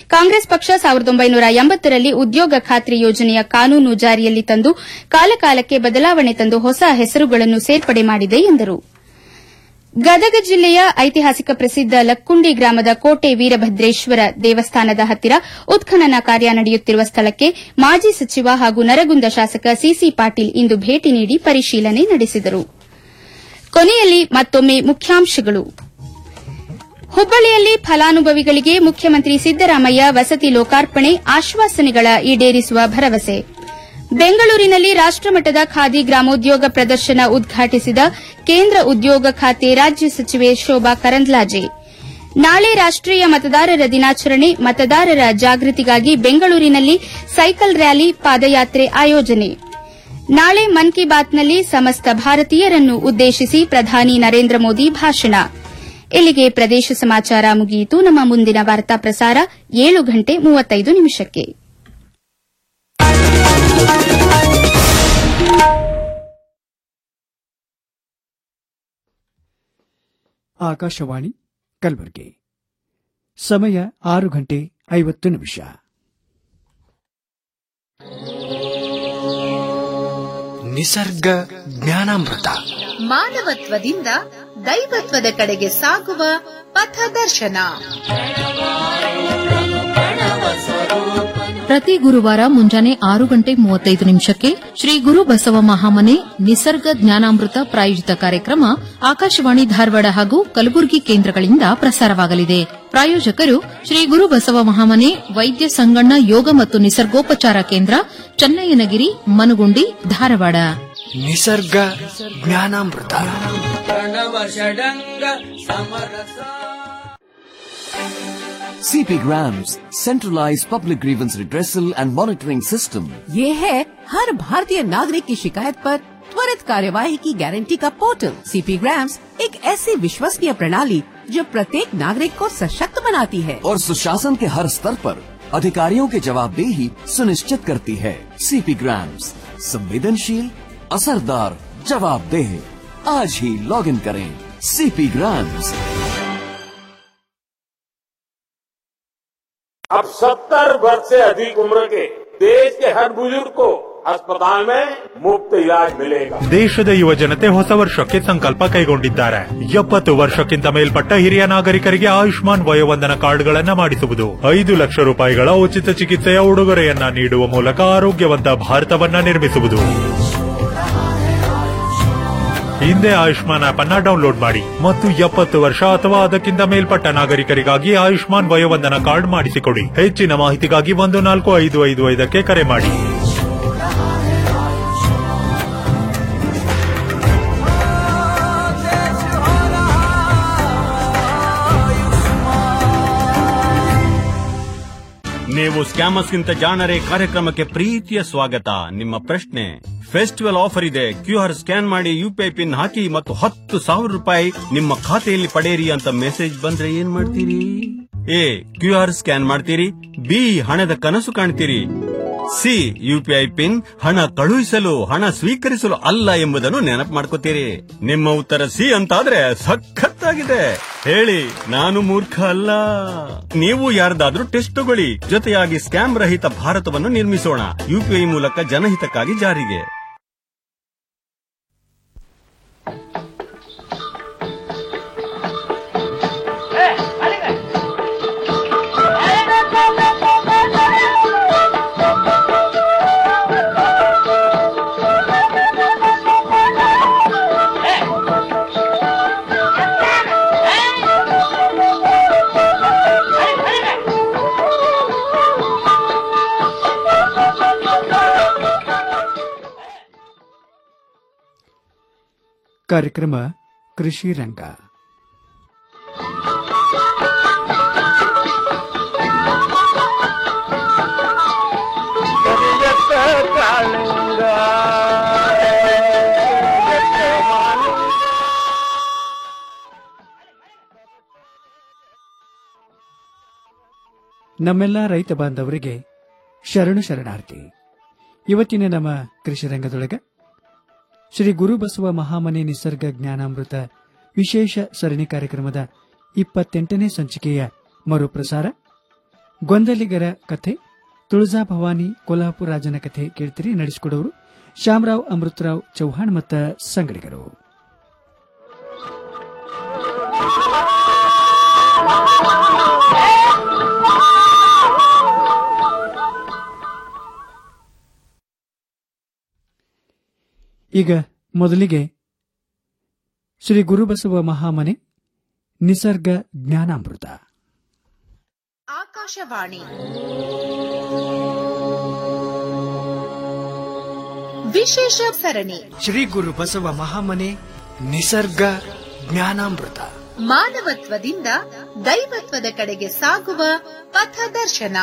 ಕಾಂಗ್ರೆಸ್ ಪಕ್ಷ ಸಾವಿರದ ಒಂಬೈನೂರ ಎಂಬತ್ತರಲ್ಲಿ ಉದ್ಯೋಗ ಖಾತ್ರಿ ಯೋಜನೆಯ ಕಾನೂನು ಜಾರಿಯಲ್ಲಿ ತಂದು ಕಾಲಕಾಲಕ್ಕೆ ಬದಲಾವಣೆ ತಂದು ಹೊಸ ಹೆಸರುಗಳನ್ನು ಸೇರ್ಪಡೆ ಮಾಡಿದೆ ಎಂದರು ಗದಗ ಜಿಲ್ಲೆಯ ಐತಿಹಾಸಿಕ ಪ್ರಸಿದ್ದ ಲಕ್ಕುಂಡಿ ಗ್ರಾಮದ ಕೋಟೆ ವೀರಭದ್ರೇಶ್ವರ ದೇವಸ್ಥಾನದ ಹತ್ತಿರ ಉತ್ಖನನ ಕಾರ್ಯ ನಡೆಯುತ್ತಿರುವ ಸ್ಥಳಕ್ಕೆ ಮಾಜಿ ಸಚಿವ ಹಾಗೂ ನರಗುಂದ ಶಾಸಕ ಸಿಸಿ ಪಾಟೀಲ್ ಇಂದು ಭೇಟಿ ನೀಡಿ ಪರಿಶೀಲನೆ ನಡೆಸಿದರು ಕೊನೆಯಲ್ಲಿ ಮತ್ತೊಮ್ಮೆ ಮುಖ್ಯಾಂಶಗಳು ಹುಬ್ಬಳ್ಳಿಯಲ್ಲಿ ಫಲಾನುಭವಿಗಳಿಗೆ ಮುಖ್ಯಮಂತ್ರಿ ಸಿದ್ದರಾಮಯ್ಯ ವಸತಿ ಲೋಕಾರ್ಪಣೆ ಆಶ್ವಾಸನೆಗಳ ಈಡೇರಿಸುವ ಭರವಸೆ ಬೆಂಗಳೂರಿನಲ್ಲಿ ರಾಷ್ಟಮಟ್ಟದ ಖಾದಿ ಗ್ರಾಮೋದ್ಯೋಗ ಪ್ರದರ್ಶನ ಉದ್ಘಾಟಿಸಿದ ಕೇಂದ್ರ ಉದ್ಯೋಗ ಖಾತೆ ರಾಜ್ಯ ಸಚಿವೆ ಶೋಭಾ ಕರಂದ್ಲಾಜೆ ನಾಳೆ ರಾಷ್ಟೀಯ ಮತದಾರರ ದಿನಾಚರಣೆ ಮತದಾರರ ಜಾಗೃತಿಗಾಗಿ ಬೆಂಗಳೂರಿನಲ್ಲಿ ಸೈಕಲ್ ರ್ಯಾಲಿ ಪಾದಯಾತ್ರೆ ಆಯೋಜನೆ ನಾಳೆ ಮನ್ ಕಿ ಬಾತ್ನಲ್ಲಿ ಸಮಸ್ತ ಭಾರತೀಯರನ್ನು ಉದ್ದೇಶಿಸಿ ಪ್ರಧಾನಿ ನರೇಂದ್ರ ಮೋದಿ ಭಾಷಣ ಇಲ್ಲಿಗೆ ಪ್ರದೇಶ ಸಮಾಚಾರ ಮುಗಿಯಿತು ನಮ್ಮ ಮುಂದಿನ ವಾರ್ತಾ ಪ್ರಸಾರ ಏಳು ಗಂಟೆ ಮೂವತ್ತೈದು ನಿಮಿಷಕ್ಕೆ ಆಕಾಶವಾಣಿ ಕಲಬುರಗಿ ಸಮಯ ಆರು ಗಂಟೆ ಐವತ್ತು ನಿಮಿಷ ನಿಸರ್ಗ ಜ್ಞಾನಾಮೃತ ಮಾನವತ್ವದಿಂದ ದೈವತ್ವದ ಕಡೆಗೆ ಸಾಗುವ ಪಥದರ್ಶನ ಪ್ರತಿ ಗುರುವಾರ ಮುಂಜಾನೆ ಆರು ಗಂಟೆ ಮೂವತ್ತೈದು ನಿಮಿಷಕ್ಕೆ ಶ್ರೀ ಗುರು ಬಸವ ಮಹಾಮನೆ ನಿಸರ್ಗ ಜ್ಞಾನಾಮೃತ ಪ್ರಾಯೋಜಿತ ಕಾರ್ಯಕ್ರಮ ಆಕಾಶವಾಣಿ ಧಾರವಾಡ ಹಾಗೂ ಕಲಬುರಗಿ ಕೇಂದ್ರಗಳಿಂದ ಪ್ರಸಾರವಾಗಲಿದೆ ಪ್ರಾಯೋಜಕರು ಶ್ರೀ ಗುರು ಬಸವ ಮಹಾಮನೆ ವೈದ್ಯ ಸಂಗಣ್ಣ ಯೋಗ ಮತ್ತು ನಿಸರ್ಗೋಪಚಾರ ಕೇಂದ್ರ ಚನ್ನಯ್ಯನಗಿರಿ ಮನುಗುಂಡಿ ಧಾರವಾಡ ನಿಸರ್ಗ ಜ್ಞಾನಾಮೃತ CP Grams, centralized public grievance redressal and monitoring system. ये है हर भारतीय नागरिक की शिकायत पर त्वरित कार्यवाही की गारंटी का पोर्टल सीपी ग्राम्स एक ऐसी विश्वसनीय प्रणाली जो प्रत्येक नागरिक को सशक्त बनाती है और सुशासन के हर स्तर पर अधिकारियों की जवाबदेही सुनिश्चित करती है सीपी ग्राम्स संवेदनशील असरदार जवाबदेह आज ही लॉग इन करें सीपी ग्राम्स अब सत्तर वर्ष से अधिक उम्र के देश के हर बुजुर्ग को अस्पताल में मुफ्त इलाज मिलेगा ದೇಶದ ಯುವ ಜನತೆ ಹೊಸ ವರ್ಷಕ್ಕೆ ಸಂಕಲ್ಪ ಕೈಗೊಂಡಿದ್ದಾರೆ ಎಪ್ಪತ್ತು ವರ್ಷಕ್ಕಿಂತ ಮೇಲ್ಪಟ್ಟ ಹಿರಿಯ ನಾಗರಿಕರಿಗೆ ಆಯುಷ್ಮಾನ್ ವಯೋವಂದನ ಕಾರ್ಡ್ಗಳನ್ನ ಮಾಡಿಸುವುದು ಐದು ಲಕ್ಷ ರೂಪಾಯಿಗಳ ಉಚಿತ ಚಿಕಿತ್ಸೆಯ ಉಡುಗೊರೆಯನ್ನ ನೀಡುವ ಮೂಲಕ ಆರೋಗ್ಯವಂತ ಭಾರತವನ್ನ ನಿರ್ಮಿಸುವುದು ಹಿಂದೆ ಆಯುಷ್ಮಾನ್ ಆಪ್ ಅನ್ನ ಡೌನ್ಲೋಡ್ ಮಾಡಿ ಮತ್ತು ಎಪ್ಪತ್ತು ವರ್ಷ ಅಥವಾ ಅದಕ್ಕಿಂತ ಮೇಲ್ಪಟ್ಟ ನಾಗರಿಕರಿಗಾಗಿ ಆಯುಷ್ಮಾನ್ ವಯೋವಂದನ ಕಾರ್ಡ್ ಮಾಡಿಸಿಕೊಡಿ ಹೆಚ್ಚಿನ ಮಾಹಿತಿಗಾಗಿ ಒಂದು ನಾಲ್ಕು ಐದು ಐದು ಐದಕ್ಕೆ ಕರೆ ಮಾಡಿ ನೀವು ಸ್ಕ್ಯಾಮರ್ಸ್ಗಿಂತ ಜಾಣರೇ ಕಾರ್ಯಕ್ರಮಕ್ಕೆ ಪ್ರೀತಿಯ ಸ್ವಾಗತ ನಿಮ್ಮ ಪ್ರಶ್ನೆ ಫೆಸ್ಟಿವಲ್ ಆಫರ್ ಇದೆ ಕ್ಯೂ ಆರ್ ಸ್ಕ್ಯಾನ್ ಮಾಡಿ ಯುಪಿಐ ಪಿನ್ ಹಾಕಿ ಮತ್ತು ಹತ್ತು ಸಾವಿರ ರೂಪಾಯಿ ನಿಮ್ಮ ಖಾತೆಯಲ್ಲಿ ಪಡೆಯಿರಿ ಅಂತ ಮೆಸೇಜ್ ಬಂದ್ರೆ ಏನ್ ಮಾಡ್ತೀರಿ ಎ ಕ್ಯೂ ಆರ್ ಸ್ಕ್ಯಾನ್ ಮಾಡ್ತೀರಿ ಬಿ ಹಣದ ಕನಸು ಕಾಣ್ತೀರಿ ಸಿ ಯುಪಿಐ ಪಿನ್ ಹಣ ಕಳುಹಿಸಲು ಹಣ ಸ್ವೀಕರಿಸಲು ಅಲ್ಲ ಎಂಬುದನ್ನು ನೆನಪು ಮಾಡ್ಕೋತೀರಿ ನಿಮ್ಮ ಉತ್ತರ ಸಿ ಅಂತಾದ್ರೆ ಸಖತ್ತಾಗಿದೆ ಹೇಳಿ ನಾನು ಮೂರ್ಖ ಅಲ್ಲ ನೀವು ಯಾರ್ದಾದ್ರೂ ಟೆಸ್ಟ್ ತಗೊಳ್ಳಿ ಜೊತೆಯಾಗಿ ಸ್ಕ್ಯಾಮ್ ರಹಿತ ಭಾರತವನ್ನು ನಿರ್ಮಿಸೋಣ ಯುಪಿಐ ಮೂಲಕ ಜನಹಿತಕ್ಕಾಗಿ ಜಾರಿಗೆ ಕಾರ್ಯಕ್ರಮ ಕೃಷಿ ರಂಗ ನಮ್ಮೆಲ್ಲ ರೈತ ಬಾಂಧವರಿಗೆ ಶರಣು ಶರಣಾರ್ಥಿ ಇವತ್ತಿನ ನಮ್ಮ ಕೃಷಿ ರಂಗದೊಳಗ ಶ್ರೀ ಗುರುಬಸವ ಮಹಾಮನೆ ನಿಸರ್ಗ ಜ್ಞಾನಾಮೃತ ವಿಶೇಷ ಸರಣಿ ಕಾರ್ಯಕ್ರಮದ ಇಪ್ಪತ್ತೆಂಟನೇ ಸಂಚಿಕೆಯ ಮರುಪ್ರಸಾರ ಗೊಂದಲಿಗರ ಕಥೆ ತುಳಜಾ ಭವಾನಿ ಕೊಲ್ಹಾಪುರ ರಾಜನ ಕಥೆ ಕೇಳ್ತೀರಿ ನಡೆಸಿಕೊಡೋರು ಶ್ಯಾಮರಾವ್ ಅಮೃತರಾವ್ ಚೌಹಾಣ್ ಮತ್ತ ಸಂಗಡಿಗರು ಈಗ ಮೊದಲಿಗೆ ಶ್ರೀ ಗುರುಬಸವ ಮಹಾಮನೆ ನಿಸರ್ಗ ಜ್ಞಾನಾಮೃತ ಆಕಾಶವಾಣಿ ವಿಶೇಷ ಸರಣಿ ಶ್ರೀ ಗುರು ಬಸವ ಮಹಾಮನೆ ನಿಸರ್ಗ ಜ್ಞಾನಾಮೃತ ಮಾನವತ್ವದಿಂದ ದೈವತ್ವದ ಕಡೆಗೆ ಸಾಗುವ ಪಥದರ್ಶನ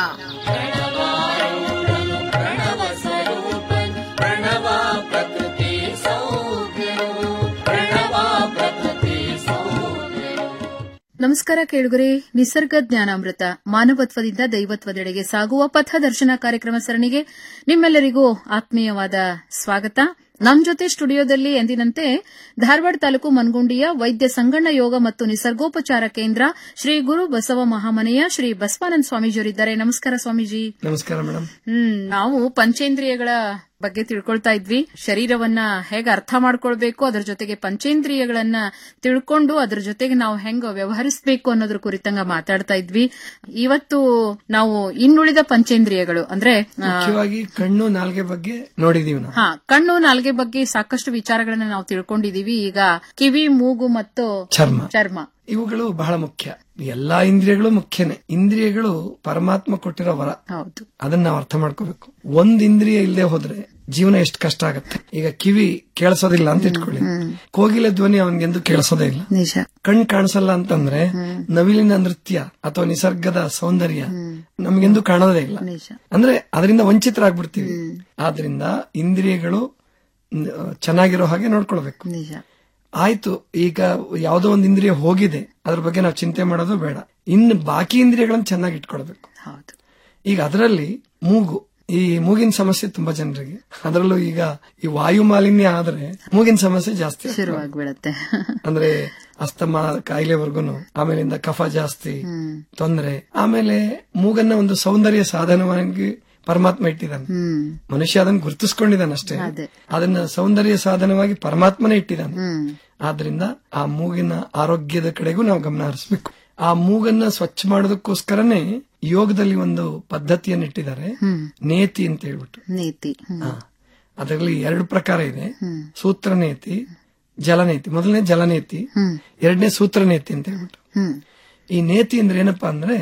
ನಮಸ್ಕಾರ ಕೇಳುಗರೆ ನಿಸರ್ಗ ಜ್ಞಾನಾಮೃತ ಮಾನವತ್ವದಿಂದ ದೈವತ್ವದೆಡೆಗೆ ಸಾಗುವ ಪಥದರ್ಶನ ಕಾರ್ಯಕ್ರಮ ಸರಣಿಗೆ ನಿಮ್ಮೆಲ್ಲರಿಗೂ ಆತ್ಮೀಯವಾದ ಸ್ವಾಗತ ನಮ್ ಜೊತೆ ಸ್ಟುಡಿಯೋದಲ್ಲಿ ಎಂದಿನಂತೆ ಧಾರವಾಡ ತಾಲೂಕು ಮನ್ಗುಂಡಿಯ ವೈದ್ಯ ಸಂಗಣ್ಣ ಯೋಗ ಮತ್ತು ನಿಸರ್ಗೋಪಚಾರ ಕೇಂದ್ರ ಶ್ರೀ ಗುರು ಬಸವ ಮಹಾಮನೆಯ ಶ್ರೀ ಬಸವಾನಂದ ಸ್ವಾಮೀಜಿಯವರಿದ್ದಾರೆ ನಮಸ್ಕಾರ ಸ್ವಾಮೀಜಿ ನಮಸ್ಕಾರ ಮೇಡಮ್ ಹ್ಮ್ ನಾವು ಪಂಚೇಂದ್ರಿಯಗಳ ಬಗ್ಗೆ ತಿಳ್ಕೊಳ್ತಾ ಇದ್ವಿ ಶರೀರವನ್ನ ಹೇಗೆ ಅರ್ಥ ಮಾಡ್ಕೊಳ್ಬೇಕು ಅದರ ಜೊತೆಗೆ ಪಂಚೇಂದ್ರಿಯಗಳನ್ನ ತಿಳ್ಕೊಂಡು ಅದ್ರ ಜೊತೆಗೆ ನಾವು ಹೆಂಗ ವ್ಯವಹರಿಸಬೇಕು ಅನ್ನೋದ್ರ ಕುರಿತಂಗ ಮಾತಾಡ್ತಾ ಇದ್ವಿ ಇವತ್ತು ನಾವು ಇನ್ನುಳಿದ ಪಂಚೇಂದ್ರಿಯಗಳು ಅಂದ್ರೆ ಆ, ಮುಖ್ಯವಾಗಿ ಕಣ್ಣು ನಾಲ್ಗೆ ಬಗ್ಗೆ ನೋಡಿದೀವಿ ನಾವು ಹಾ ಕಣ್ಣು ನಾಲ್ಗೆ ಬಗ್ಗೆ ಸಾಕಷ್ಟು ವಿಚಾರಗಳನ್ನ ನಾವು ತಿಳ್ಕೊಂಡಿದೀವಿ ಈಗ ಕಿವಿ ಮೂಗು ಮತ್ತು ಚರ್ಮ ಚರ್ಮ ಇವುಗಳು ಬಹಳ ಮುಖ್ಯ ಎಲ್ಲಾ ಇಂದ್ರಿಯಗಳು ಮುಖ್ಯನೇ ಇಂದ್ರಿಯಗಳು ಪರಮಾತ್ಮ ಕೊಟ್ಟಿರೋ ವರ ಹೌದು ಅದನ್ನ ನಾವು ಅರ್ಥ ಮಾಡ್ಕೋಬೇಕು ಒಂದ್ ಇಂದ್ರಿಯ ಇಲ್ಲದೆ ಹೋದ್ರೆ ಜೀವನ ಎಷ್ಟು ಕಷ್ಟ ಆಗತ್ತೆ ಈಗ ಕಿವಿ ಕೇಳಿಸೋದಿಲ್ಲ ಅಂತ ಇಟ್ಕೊಳ್ಳಿ ಕೋಗಿಲೆ ಧ್ವನಿ ಅವನಿಗೆಂದು ಕೇಳಿಸೋದೇ ಇಲ್ಲ ನಿಜ ಕಣ್ ಕಾಣಿಸಲ್ಲ ಅಂತಂದ್ರೆ ನವಿಲಿನ ನೃತ್ಯ ಅಥವಾ ನಿಸರ್ಗದ ಸೌಂದರ್ಯ ನಮಗೆಂದು ಕಾಣೋದೇ ಇಲ್ಲ ನಿಜ ಅಂದ್ರೆ ಅದರಿಂದ ವಂಚಿತರಾಗ್ಬಿಡ್ತೀವಿ ಆದ್ರಿಂದ ಇಂದ್ರಿಯಗಳು ನ್- ಚೆನ್ನಾಗಿರೋ ಹಾಗೆ ನೋಡ್ಕೊಳ್ಬೇಕು ನಿಜ ಆಯ್ತು ಈಗ ಯಾವ್ದೋ ಒಂದು ಇಂದ್ರಿಯ ಹೋಗಿದೆ ಅದ್ರ ಬಗ್ಗೆ ನಾವು ಚಿಂತೆ ಮಾಡೋದು ಬೇಡ ಇನ್ನು ಬಾಕಿ ಇಂದ್ರಿಯಗಳನ್ನ ಚೆನ್ನಾಗಿ ಇಟ್ಕೊಳ್ಬೇಕು ಹೌದು ಈಗ ಅದರಲ್ಲಿ ಮೂಗು ಈ ಮೂಗಿನ ಸಮಸ್ಯೆ ತುಂಬಾ ಜನರಿಗೆ ಅದರಲ್ಲೂ ಈಗ ಈ ವಾಯು ಮಾಲಿನ್ಯ ಆದ್ರೆ ಮೂಗಿನ ಸಮಸ್ಯೆ ಜಾಸ್ತಿ ಆಗ್ತದೆ. ಶುರುವಾಗ್ಬಿಡತ್ತೆ ಅಂದ್ರೆ ಅಸ್ತಮಾ ಕಾಯಿಲೆವರೆಗೂ ಆಮೇಲಿಂದ ಕಫ ಜಾಸ್ತಿ ತೊಂದ್ರೆ ಆಮೇಲೆ ಮೂಗನ್ನ ಒಂದು ಸೌಂದರ್ಯ ಸಾಧನವಾಗಿ ಪರಮಾತ್ಮ ಇಟ್ಟಿದ್ದಾನೆ ಹ್ಮ್ ಮನುಷ್ಯ ಅದನ್ನ ಗುರುತಿಸ್ಕೊಂಡಿದ್ದಾನೆ ಅಷ್ಟೇ ಅದೇ. ಅದನ್ನ ಸೌಂದರ್ಯ ಸಾಧನವಾಗಿ ಪರಮಾತ್ಮನೇ ಇಟ್ಟಿದ್ದಾನೆ ಹ್ಮ್ ಆದ್ರಿಂದ ಆ ಮೂಗಿನ ಆರೋಗ್ಯದ ಕಡೆಗೂ ನಾವು ಗಮನ ಹರಿಸಬೇಕು ಆ ಮೂಗನ್ನ ಸ್ವಚ್ಛ ಮಾಡೋದಕ್ಕೋಸ್ಕರನೇ ಯೋಗದಲ್ಲಿ ಒಂದು ಪದ್ಧತಿಯನ್ನು ಇಟ್ಟಿದ್ದಾರೆ ನೇತಿ ಅಂತ ಹೇಳ್ಬಿಟ್ಟು ನೀತಿ ಹ್ಮ್ ಹಾ. ಅದರಲ್ಲಿ ಎರಡು ಪ್ರಕಾರ ಇದೆ ಸೂತ್ರನೇತಿ ಜಲನೇತಿ ಮೊದಲನೇ ಜಲನೇತಿ ಎರಡನೇ ಸೂತ್ರನೇತಿ ಅಂತ ಹೇಳ್ಬಿಟ್ಟು ಹ್ಮ್ ಈ ನೇತಿ ಅಂದ್ರೆ ಏನಪ್ಪಾ ಅಂದ್ರೆ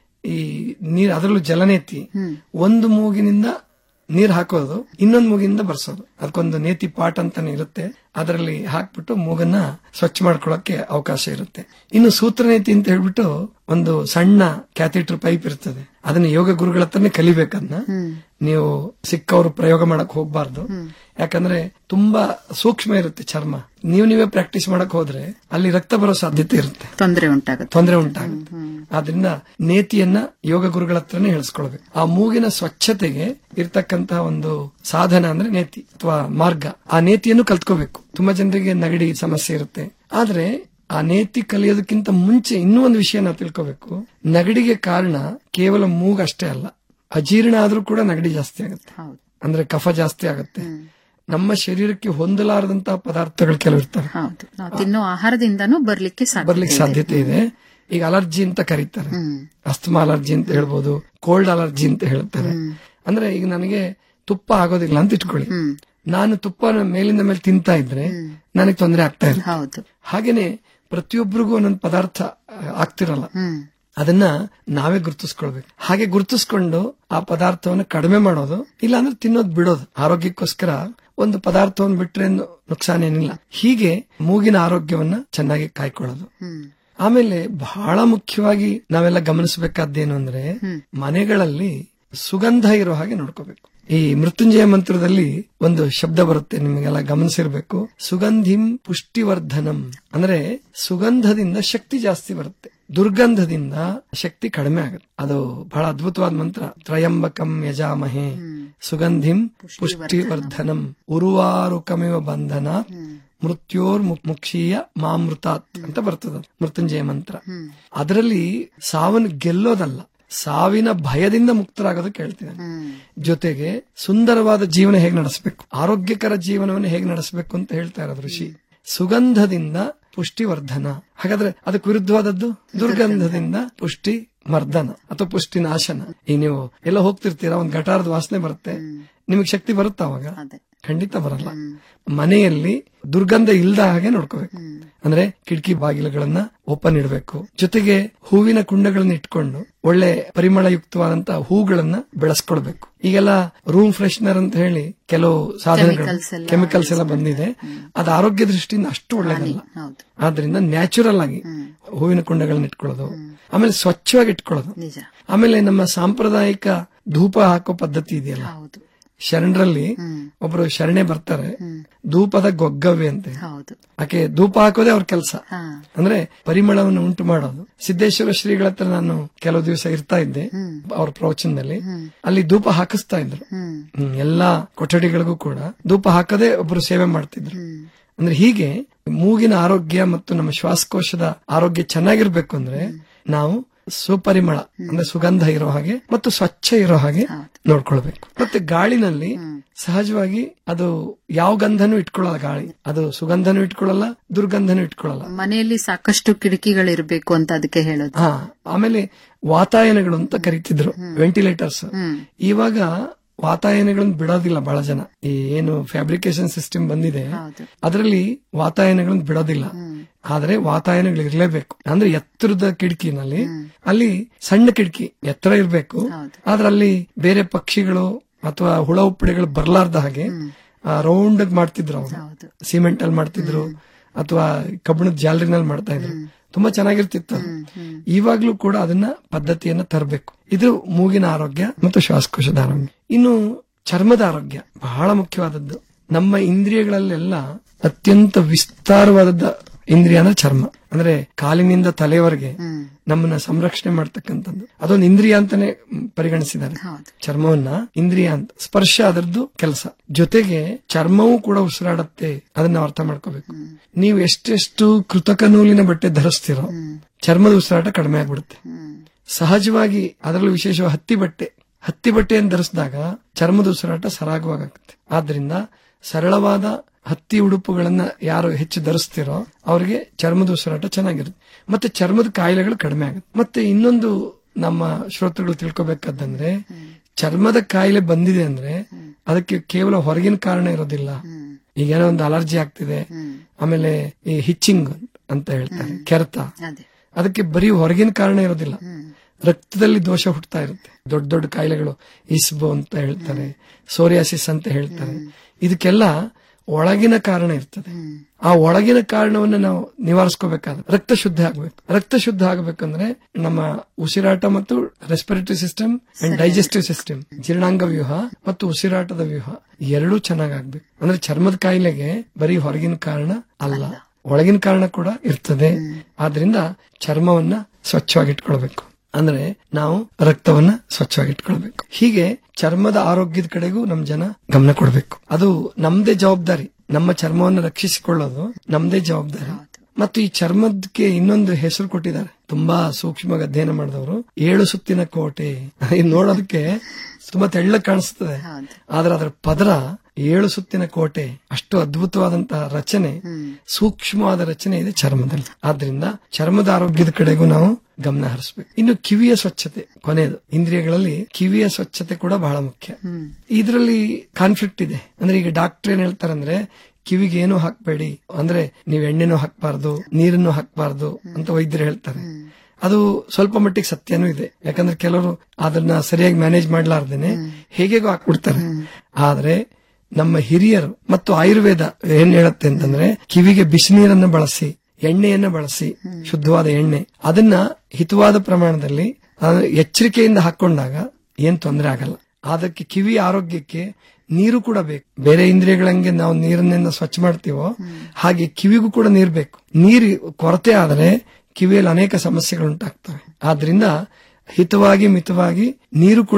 ಈ ನೀರ್ ಅದರಲ್ಲೂ ಜಲನೇತಿ ಒಂದು ಮೂಗಿನಿಂದ ನೀರ್ ಹಾಕೋದು ಇನ್ನೊಂದು ಮೂಗಿನಿಂದ ಬರ್ಸೋದು ಅದಕ್ಕೊಂದು ನೇತಿ ಪಾಟ್ ಅಂತಾನೆ ಇರುತ್ತೆ ಅದರಲ್ಲಿ ಹಾಕ್ಬಿಟ್ಟು ಮೂಗನ್ನ ಸ್ವಚ್ಛ ಮಾಡ್ಕೊಳ್ಳೋಕೆ ಅವಕಾಶ ಇರುತ್ತೆ ಇನ್ನು ಸೂತ್ರನೇತಿ ಅಂತ ಹೇಳ್ಬಿಟ್ಟು ಒಂದು ಸಣ್ಣ ಕ್ಯಾಥಿಟರ್ ಪೈಪ್ ಇರ್ತದೆ ಅದನ್ನ ಯೋಗ ಗುರುಗಳ ಹತ್ರನೇ ಕಲಿಬೇಕನ್ನ ನೀವು ಸಿಕ್ಕವರು ಪ್ರಯೋಗ ಮಾಡಕ್ ಹೋಗ್ಬಾರ್ದು ಯಾಕಂದ್ರೆ ತುಂಬಾ ಸೂಕ್ಷ್ಮ ಇರುತ್ತೆ ಚರ್ಮ ನೀವು ನೀವೇ ಪ್ರಾಕ್ಟೀಸ್ ಮಾಡಕ್ ಹೋದ್ರೆ ಅಲ್ಲಿ ರಕ್ತ ಬರೋ ಸಾಧ್ಯತೆ ಇರುತ್ತೆ ತೊಂದರೆ ಉಂಟಾಗುತ್ತೆ ತೊಂದರೆ ಉಂಟಾಗುತ್ತೆ ಆದ್ರಿಂದ ನೇತಿಯನ್ನ ಯೋಗ ಗುರುಗಳ ಹತ್ರನೇ ಹೇಳಿಸ್ಕೊಳ್ಬೇಕು ಆ ಮೂಗಿನ ಸ್ವಚ್ಛತೆಗೆ ಇರ್ತಕ್ಕಂತಹ ಒಂದು ಸಾಧನ ಅಂದ್ರೆ ನೇತಿ ಅಥವಾ ಮಾರ್ಗ ಆ ನೇತಿಯನ್ನು ಕಲ್ತ್ಕೋಬೇಕು ತುಂಬಾ ಜನರಿಗೆ ನಗಡಿ ಸಮಸ್ಯೆ ಇರುತ್ತೆ ಆದ್ರೆ ಆ ನೇತಿ ಕಲಿಯೋದಕ್ಕಿಂತ ಮುಂಚೆ ಇನ್ನೂ ಒಂದು ವಿಷಯ ನಾವು ತಿಳ್ಕೋಬೇಕು ನಗಡಿಗೆ ಕಾರಣ ಕೇವಲ ಮೂಗು ಅಷ್ಟೇ ಅಲ್ಲ ಅಜೀರ್ಣ ಆದ್ರೂ ಕೂಡ ನಗಡಿ ಜಾಸ್ತಿ ಆಗುತ್ತೆ ಹೌದು ಅಂದ್ರೆ ಕಫ ಜಾಸ್ತಿ ಆಗುತ್ತೆ ನಮ್ಮ ಶರೀರಕ್ಕೆ ಹೊಂದಲಾರದಂತಹ ಪದಾರ್ಥಗಳು ಕೆಲವು ಇರ್ತವೆ ಹೌದು ನಾವು ತಿನ್ನೋ ಆಹಾರದಿಂದನೂ ಬರ್ಲಿಕ್ಕೆ ಸಾಧ್ಯ ಬರ್ಲಿಕ್ಕೆ ಸಾಧ್ಯತೆ ಇದೆ ಈಗ ಅಲರ್ಜಿ ಅಂತ ಕರೀತಾರೆ ಅಸ್ತಮಾ ಅಲರ್ಜಿ ಅಂತ ಹೇಳ್ಬೋದು ಕೋಲ್ಡ್ ಅಲರ್ಜಿ ಅಂತ ಹೇಳ್ತಾರೆ ಅಂದ್ರೆ ಈಗ ನನಗೆ ತುಪ್ಪ ಆಗೋದಿಲ್ಲ ಅಂತ ಇಟ್ಕೊಳ್ಳಿ ನಾನು ತುಪ್ಪ ಮೇಲಿಂದ ಮೇಲೆ ತಿಂತಾ ಇದ್ರೆ ನನಗೆ ತೊಂದರೆ ಆಗ್ತಾ ಇದೆ ಹೌದು ಹಾಗೇನೆ ಪ್ರತಿಯೊಬ್ಬರಿಗೂ ಒಂದೊಂದು ಪದಾರ್ಥ ಆ, ಆಗ್ತಿರಲ್ಲ ಹ್ಮ್ ಅದನ್ನ ನಾವೇ ಗುರುತಿಸ್ಕೊಳ್ಬೇಕು ಹಾಗೆ ಗುರುತಿಸ್ಕೊಂಡು ಆ ಪದಾರ್ಥವನ್ನು ಕಡಿಮೆ ಮಾಡೋದು ಇಲ್ಲ ಅಂದ್ರೆ ತಿನ್ನೋದು ಬಿಡೋದು ಆರೋಗ್ಯಕ್ಕೋಸ್ಕರ ಒಂದು ಪದಾರ್ಥವನ್ನು ಬಿಟ್ರೆ ಏನು ನುಕ್ಸಾನ ಏನಿಲ್ಲ ಹೀಗೆ ಮೂಗಿನ ಆರೋಗ್ಯವನ್ನ ಚೆನ್ನಾಗಿ ಕಾಯ್ಕೊಳ್ಳೋದು ಹ್ಮ್ ಆಮೇಲೆ ಬಹಳ ಮುಖ್ಯವಾಗಿ ನಾವೆಲ್ಲ ಗಮನಿಸಬೇಕಾದ್ದೇನು ಅಂದ್ರೆ ಮನೆಗಳಲ್ಲಿ ಸುಗಂಧ ಇರೋ ಹಾಗೆ ನೋಡ್ಕೋಬೇಕು ಈ ಮೃತ್ಯುಂಜಯ ಮಂತ್ರದಲ್ಲಿ ಒಂದು ಶಬ್ದ ಬರುತ್ತೆ ನಿಮಗೆಲ್ಲ ಗಮನಿಸಿರ್ಬೇಕು ಸುಗಂಧಿಂ ಪುಷ್ಟಿವರ್ಧನಂ ಅಂದ್ರೆ ಸುಗಂಧದಿಂದ ಶಕ್ತಿ ಜಾಸ್ತಿ ಬರುತ್ತೆ ದುರ್ಗಂಧದಿಂದ ಶಕ್ತಿ ಕಡಿಮೆ ಆಗುತ್ತೆ ಅದು ಬಹಳ ಅದ್ಭುತವಾದ ಮಂತ್ರ ತ್ರಯಂಬಕಂ ಯಜಾಮಹೆ ಸುಗಂಧಿಂ ಪುಷ್ಟಿವರ್ಧನಂ ಉರುವಾರುಕಮಿವ ಬಂಧನ ಮೃತ್ಯೋರ್ ಮು- ಮುಕ್ಷೀಯ ಮಾಮೃತಾತ್ ಅಂತ ಬರ್ತದ ಮೃತ್ಯುಂಜಯ ಮಂತ್ರ ಅದರಲ್ಲಿ ಸಾವನ್ನು ಗೆಲ್ಲೋದಲ್ಲ ಸಾವಿನ ಭಯದಿಂದ ಮುಕ್ತರಾಗೋದಕ್ಕೆ ಹೇಳ್ತಿದ್ದಾನೆ ಜೊತೆಗೆ ಸುಂದರವಾದ ಜೀವನ ಹೇಗೆ ನಡೆಸಬೇಕು ಆರೋಗ್ಯಕರ ಜೀವನವನ್ನು ಹೇಗೆ ನಡೆಸಬೇಕು ಅಂತ ಹೇಳ್ತಾ ಇರೋದು ಋಷಿ ಸುಗಂಧದಿಂದ ಪುಷ್ಟಿವರ್ಧನ ಹಾಗಾದ್ರೆ ಅದಕ್ಕೆ ವಿರುದ್ಧವಾದದ್ದು ದುರ್ಗಂಧದಿಂದ ಪುಷ್ಟಿ ಮರ್ದನ ಅಥವಾ ಪುಷ್ಟಿ ನಾಶನ ಈಗ ನೀವು ಎಲ್ಲ ಹೋಗ್ತಿರ್ತೀರಾ ಒಂದ್ ಗಟಾರದ ವಾಸನೆ ಬರುತ್ತೆ ನಿಮಗೆ ಶಕ್ತಿ ಬರುತ್ತಾ ಅವಾಗ ಖಂಡಿತ ಬರಲ್ಲ ಮನೆಯಲ್ಲಿ ದುರ್ಗಂಧ ಇಲ್ದ ಹಾಗೆ ನೋಡ್ಕೋಬೇಕು ಅಂದ್ರೆ ಕಿಟಕಿ ಬಾಗಿಲುಗಳನ್ನ ಓಪನ್ ಇಡಬೇಕು ಜೊತೆಗೆ ಹೂವಿನ ಕುಂಡಗಳನ್ನ ಇಟ್ಕೊಂಡು ಒಳ್ಳೆ ಪರಿಮಳಯುಕ್ತವಾದಂತಹ ಹೂಗಳನ್ನ ಬೆಳೆಸ್ಕೊಳ್ಬೇಕು ಈಗೆಲ್ಲ ರೂಮ್ ಫ್ರೆಶ್ನರ್ ಅಂತ ಹೇಳಿ ಕೆಲವು ಸಾಧನಗಳು Chemicals ಎಲ್ಲ ಕೆಮಿಕಲ್ಸ್ ಎಲ್ಲ ಬಂದಿದೆ ಅದು ಆರೋಗ್ಯ ದೃಷ್ಟಿಯಿಂದ ಅಷ್ಟು ಒಳ್ಳೇದಲ್ಲ ಹೌದು ಆದ್ರಿಂದ ನ್ಯಾಚುರಲ್ ಆಗಿ ಹೂವಿನ ಕುಂಡಗಳನ್ನ ಇಟ್ಕೊಳ್ಳೋದು ಆಮೇಲೆ ಸ್ವಚ್ಛವಾಗಿ ಇಟ್ಕೊಳ್ಳೋದು ನಿಜ ಆಮೇಲೆ ನಮ್ಮ ಸಾಂಪ್ರದಾಯಿಕ ಧೂಪ ಹಾಕೋ ಪದ್ಧತಿ ಇದೆಯಲ್ಲ ಹೌದು ಶರಣರಲ್ಲಿ ಒಬ್ರು ಶರಣೆ ಬರ್ತಾರೆ ಧೂಪದ ಗೊಗ್ಗವ್ಯ ಅಂತೆ ಹೌದು ಆಕೆ ಧೂಪ ಹಾಕೋದೇ ಅವ್ರ ಕೆಲಸ ಹಾ ಅಂದ್ರೆ ಪರಿಮಳವನ್ನು ಉಂಟು ಮಾಡೋದು ಸಿದ್ದೇಶ್ವರ ಶ್ರೀಗಳ ಹತ್ರ ನಾನು ಕೆಲವು ದಿವಸ ಇರ್ತಾ ಇದ್ದೆ ಅವ್ರ ಪ್ರವಚನದಲ್ಲಿ ಅಲ್ಲಿ ಧೂಪ ಹಾಕಿಸ್ತಾ ಇದ್ರು ಹ್ಮ್, ಎಲ್ಲಾ ಕೊಠಡಿಗಳಿಗೂ ಕೂಡ ಧೂಪ ಹಾಕದೆ ಒಬ್ರು ಸೇವೆ ಮಾಡ್ತಿದ್ರು ಅಂದ್ರೆ ಹೀಗೆ ಮೂಗಿನ ಆರೋಗ್ಯ ಮತ್ತು ನಮ್ಮ ಶ್ವಾಸಕೋಶದ ಆರೋಗ್ಯ ಚೆನ್ನಾಗಿರ್ಬೇಕು ಅಂದ್ರೆ ನಾವು ಸುಪರಿಮಳ ಅಂದ್ರೆ ಸುಗಂಧ ಇರೋ ಹಾಗೆ ಮತ್ತು ಸ್ವಚ್ಛ ಇರೋ ಹಾಗೆ ನೋಡ್ಕೊಳ್ಬೇಕು ಮತ್ತೆ ಗಾಳಿನಲ್ಲಿ ಸಹಜವಾಗಿ ಅದು ಯಾವ ಗಂಧನೂ ಇಟ್ಕೊಳ್ಳಲ್ಲ ಗಾಳಿ ಅದು ಸುಗಂಧನೂ ಇಟ್ಕೊಳ್ಳಲ್ಲ ದುರ್ಗಂಧನೂ ಇಟ್ಕೊಳ್ಳಲ್ಲ ಮನೆಯಲ್ಲಿ ಸಾಕಷ್ಟು ಕಿಟಕಿಗಳಿರ್ಬೇಕು ಅಂತ ಅದಕ್ಕೆ ಹೇಳೋದು ಹಾ ಆಮೇಲೆ ವಾತಾಯನಗಳು ಅಂತ ಕರಿತಿದ್ರು ವೆಂಟಿಲೇಟರ್ಸ್ ಇವಾಗ ವಾತಾಯನಗಳನ್ನು ಬಿಡೋದಿಲ್ಲ ಬಹಳ ಜನ ಈ ಏನು ಫ್ಯಾಬ್ರಿಕೇಶನ್ ಸಿಸ್ಟಮ್ ಬಂದಿದೆ ಅದರಲ್ಲಿ ವಾತಾಯನಗಳನ್ನು ಬಿಡೋದಿಲ್ಲ ಆದ್ರೆ ವಾತಾಯನಗಳು ಇರಲೇಬೇಕು ಅಂದ್ರೆ ಎತ್ತರದ ಕಿಟಕಿನಲ್ಲಿ ಅಲ್ಲಿ ಸಣ್ಣ ಕಿಟಕಿ ಎತ್ತರ ಇರಬೇಕು ಆದ್ರೆ ಅಲ್ಲಿ ಬೇರೆ ಪಕ್ಷಿಗಳು ಅಥವಾ ಹುಳ ಉಪ್ಪಡಿಗಳು ಬರ್ಲಾರ್ದ ಹಾಗೆ ರೌಂಡ್ ಮಾಡ್ತಿದ್ರು ಅವರು ಸಿಮೆಂಟ್ ಅಲ್ಲಿ ಮಾಡ್ತಿದ್ರು ಅಥವಾ ಕಬ್ಬಿಣದ ಜಾಲರಿನಲ್ಲಿ ಮಾಡ್ತಾ ಇದ್ರು ತುಂಬಾ ಚೆನ್ನಾಗಿರ್ತಿತ್ತು ಅದು. ಇವಾಗ್ಲೂ ಕೂಡ ಅದನ್ನ ಪದ್ಧತಿಯನ್ನ ತರಬೇಕು ಇದು ಮೂಗಿನ ಆರೋಗ್ಯ ಮತ್ತು ಶ್ವಾಸಕೋಶದ ಆರೋಗ್ಯ ಇನ್ನು ಚರ್ಮದ ಆರೋಗ್ಯ ಬಹಳ ಮುಖ್ಯವಾದದ್ದು ನಮ್ಮ ಇಂದ್ರಿಯಗಳಲ್ಲೆಲ್ಲ ಅತ್ಯಂತ ವಿಸ್ತಾರವಾದದ್ದ ಇಂದ್ರಿಯ ಅಂದ್ರೆ ಚರ್ಮ ಅಂದ್ರೆ ಕಾಲಿನಿಂದ ತಲೆವರೆಗೆ ನಮ್ಮನ್ನ ಸಂರಕ್ಷಣೆ ಮಾಡ್ತಕ್ಕಂಥದ್ದು ಅದೊಂದು ಇಂದ್ರಿಯ ಅಂತಾನೆ ಪರಿಗಣಿಸಿದ್ದಾರೆ ಚರ್ಮವನ್ನ ಇಂದ್ರಿಯ ಅಂತ ಸ್ಪರ್ಶ ಅದರದ್ದು ಕೆಲಸ ಜೊತೆಗೆ ಚರ್ಮವೂ ಕೂಡ ಉಸಿರಾಡತ್ತೆ ಅದನ್ನ ನಾವು ಅರ್ಥ ಮಾಡ್ಕೋಬೇಕು ನೀವು ಎಷ್ಟೆಷ್ಟು ಕೃತಕ ನೂಲಿನ ಬಟ್ಟೆ ಧರಿಸ್ತೀರೋ ಚರ್ಮದ ಉಸಿರಾಟ ಕಡಿಮೆ ಆಗ್ಬಿಡುತ್ತೆ ಸಹಜವಾಗಿ ಅದರಲ್ಲೂ ವಿಶೇಷವಾಗಿ ಹತ್ತಿ ಬಟ್ಟೆ ಹತ್ತಿ ಬಟ್ಟೆಯನ್ನು ಧರಿಸಿದಾಗ ಚರ್ಮದ ಉಸಿರಾಟ ಸರಾಗವಾಗುತ್ತೆ ಆದ್ರಿಂದ ಸರಳವಾದ ಹತ್ತಿ ಉಡುಪುಗಳನ್ನ ಯಾರು ಹೆಚ್ಚು ಧರಿಸ್ತಿರೋ ಅವರಿಗೆ ಚರ್ಮದ ಉಸಿರಾಟ ಚೆನ್ನಾಗಿರುತ್ತೆ ಮತ್ತೆ ಚರ್ಮದ ಕಾಯಿಲೆಗಳು ಕಡಿಮೆ ಆಗುತ್ತೆ ಮತ್ತೆ ಇನ್ನೊಂದು ನಮ್ಮ ಶ್ರೋತೃಗಳು ತಿಳ್ಕೊಬೇಕಾದಂದ್ರೆ ಚರ್ಮದ ಕಾಯಿಲೆ ಬಂದಿದೆ ಅಂದ್ರೆ ಅದಕ್ಕೆ ಕೇವಲ ಹೊರಗಿನ ಕಾರಣ ಇರೋದಿಲ್ಲ ಈಗೇನೋ ಒಂದು ಅಲರ್ಜಿ ಆಗ್ತಿದೆ ಆಮೇಲೆ ಈ ಹಿಚ್ಚಿಂಗ್ ಅಂತ ಹೇಳ್ತಾರೆ ಕೆರೆತ ಅದೇ ಅದಕ್ಕೆ ಬರೀ ಹೊರಗಿನ ಕಾರಣ ಇರೋದಿಲ್ಲ ರಕ್ತದಲ್ಲಿ ದೋಷ ಹುಟ್ಟುತ್ತಾ ಇರುತ್ತೆ ದೊಡ್ಡ ದೊಡ್ಡ ಕಾಯಿಲೆಗಳು ಇಸ್ಬೋ ಅಂತ ಹೇಳ್ತಾರೆ ಸೋರಿಯಾಸಿಸ್ ಅಂತ ಹೇಳ್ತಾರೆ ಇದಕ್ಕೆಲ್ಲ ಒಳಗಿನ ಕಾರಣ ಇರ್ತದೆ ಆ ಒಳಗಿನ ಕಾರಣವನ್ನ ನಾವು ನಿವಾರಿಸ್ಕೋಬೇಕಾದ್ರೆ ರಕ್ತ ಶುದ್ಧ ಆಗ್ಬೇಕು ರಕ್ತ ಶುದ್ಧ ಆಗಬೇಕಂದ್ರೆ ನಮ್ಮ ಉಸಿರಾಟ ಮತ್ತು respiratory system and digestive system ಜೀರ್ಣಾಂಗ ವ್ಯೂಹ ಮತ್ತು ಉಸಿರಾಟದ ವ್ಯೂಹ ಎರಡೂ ಚೆನ್ನಾಗಾಗ್ಬೇಕು ಅಂದ್ರೆ ಚರ್ಮದ ಕಾಯಿಲೆಗೆ ಬರೀ ಹೊರಗಿನ ಕಾರಣ ಅಲ್ಲ ಒಳಗಿನ ಕಾರಣ ಕೂಡ ಇರ್ತದೆ ಆದ್ರಿಂದ ಚರ್ಮವನ್ನ ಸ್ವಚ್ಛವಾಗಿಟ್ಕೊಳ್ಬೇಕು ಅಂದ್ರೆ ನಾವು ರಕ್ತವನ್ನ ಸ್ವಚ್ಛವಾಗಿಟ್ಕೊಳ್ಬೇಕು ಹೀಗೆ ಚರ್ಮದ ಆರೋಗ್ಯದ ಕಡೆಗೂ ನಮ್ ಜನ ಗಮನ ಕೊಡಬೇಕು ಅದು ನಮ್ದೇ ಜವಾಬ್ದಾರಿ ನಮ್ಮ ಚರ್ಮವನ್ನು ರಕ್ಷಿಸಿಕೊಳ್ಳೋದು ನಮ್ದೇ ಜವಾಬ್ದಾರಿ ಮತ್ತು ಈ ಚರ್ಮದಕ್ಕೆ ಇನ್ನೊಂದು ಹೆಸರು ಕೊಟ್ಟಿದ್ದಾರೆ ತುಂಬಾ ಸೂಕ್ಷ್ಮವಾಗಿ ಅಧ್ಯಯನ ಮಾಡಿದವರು ಏಳು ಸುತ್ತಿನ ಕೋಟೆ ಇದು ನೋಡೋದಕ್ಕೆ ತುಂಬಾ ತೆಳ್ಳಗ್ ಕಾಣಿಸ್ತದೆ ಆದ್ರೆ ಅದರ ಪದರ ಏಳು ಸುತ್ತಿನ ಕೋಟೆ ಅಷ್ಟು ಅದ್ಭುತವಾದಂತಹ ರಚನೆ ಸೂಕ್ಷ್ಮವಾದ ರಚನೆ ಇದೆ ಚರ್ಮದಲ್ಲಿ ಆದ್ರಿಂದ ಚರ್ಮದ ಆರೋಗ್ಯದ ಕಡೆಗೂ ನಾವು ಗಮನ ಹರಿಸಬೇಕು ಇನ್ನು ಕಿವಿಯ ಸ್ವಚ್ಛತೆ ಕೊನೆಯದು ಇಂದ್ರಿಯಗಳಲ್ಲಿ ಕಿವಿಯ ಸ್ವಚ್ಛತೆ ಕೂಡ ಬಹಳ ಮುಖ್ಯ ಇದರಲ್ಲಿ ಕಾನ್ಫ್ಲಿಕ್ಟ್ ಇದೆ ಅಂದ್ರೆ ಈಗ ಡಾಕ್ಟರ್ ಏನ್ ಹೇಳ್ತಾರಂದ್ರೆ ಕಿವಿಗೆ ಏನು ಹಾಕ್ಬೇಡಿ ಅಂದ್ರೆ ನೀವ್ ಎಣ್ಣೆನೂ ಹಾಕ್ಬಾರ್ದು ನೀರನ್ನು ಹಾಕ್ಬಾರ್ದು ಅಂತ ವೈದ್ಯರು ಹೇಳ್ತಾರೆ ಅದು ಸ್ವಲ್ಪ ಮಟ್ಟಿಗೆ ಸತ್ಯನೂ ಇದೆ ಯಾಕಂದ್ರೆ ಕೆಲವರು ಅದನ್ನ ಸರಿಯಾಗಿ ಮ್ಯಾನೇಜ್ ಮಾಡ್ಲಾರ್ದೇನೆ ಹೇಗೆಗೋ ಹಾಕ್ಬಿಡ್ತಾರೆ ಆದ್ರೆ ನಮ್ಮ ಹಿರಿಯರು ಮತ್ತು ಆಯುರ್ವೇದ ಏನ್ ಹೇಳುತ್ತೆ ಅಂತಂದ್ರೆ ಕಿವಿಗೆ ಬಿಸಿನೀರನ್ನು ಬಳಸಿ ಎಣ್ಣೆಯನ್ನ ಬಳಸಿ ಶುದ್ಧವಾದ ಎಣ್ಣೆ ಅದನ್ನ ಹಿತವಾದ ಪ್ರಮಾಣದಲ್ಲಿ ಅದು ಎಚ್ಚರಿಕೆಯಿಂದ ಹಾಕೊಂಡಾಗ ಏನ್ ತೊಂದರೆ ಆಗಲ್ಲ ಅದಕ್ಕೆ ಕಿವಿ ಆರೋಗ್ಯಕ್ಕೆ ನೀರು ಕೂಡ ಬೇಕು ಬೇರೆ ಇಂದ್ರಿಯಗಳಂಗೆ ನಾವು ನೀರನ್ನೆಲ್ಲ ಸ್ವಚ್ಛ ಮಾಡ್ತೀವೋ ಹಾಗೆ ಕಿವಿಗೂ ಕೂಡ ನೀರು ಬೇಕು ನೀರು ಕೊರತೆ ಆದರೆ ಕಿವಿಯಲ್ಲಿ ಅನೇಕ ಸಮಸ್ಯೆಗಳು ಉಂಟಾಗ್ತವೆ ಆದ್ರಿಂದ ಹಿತವಾಗಿ ಮಿತವಾಗಿ ನೀರು ಕೂಡ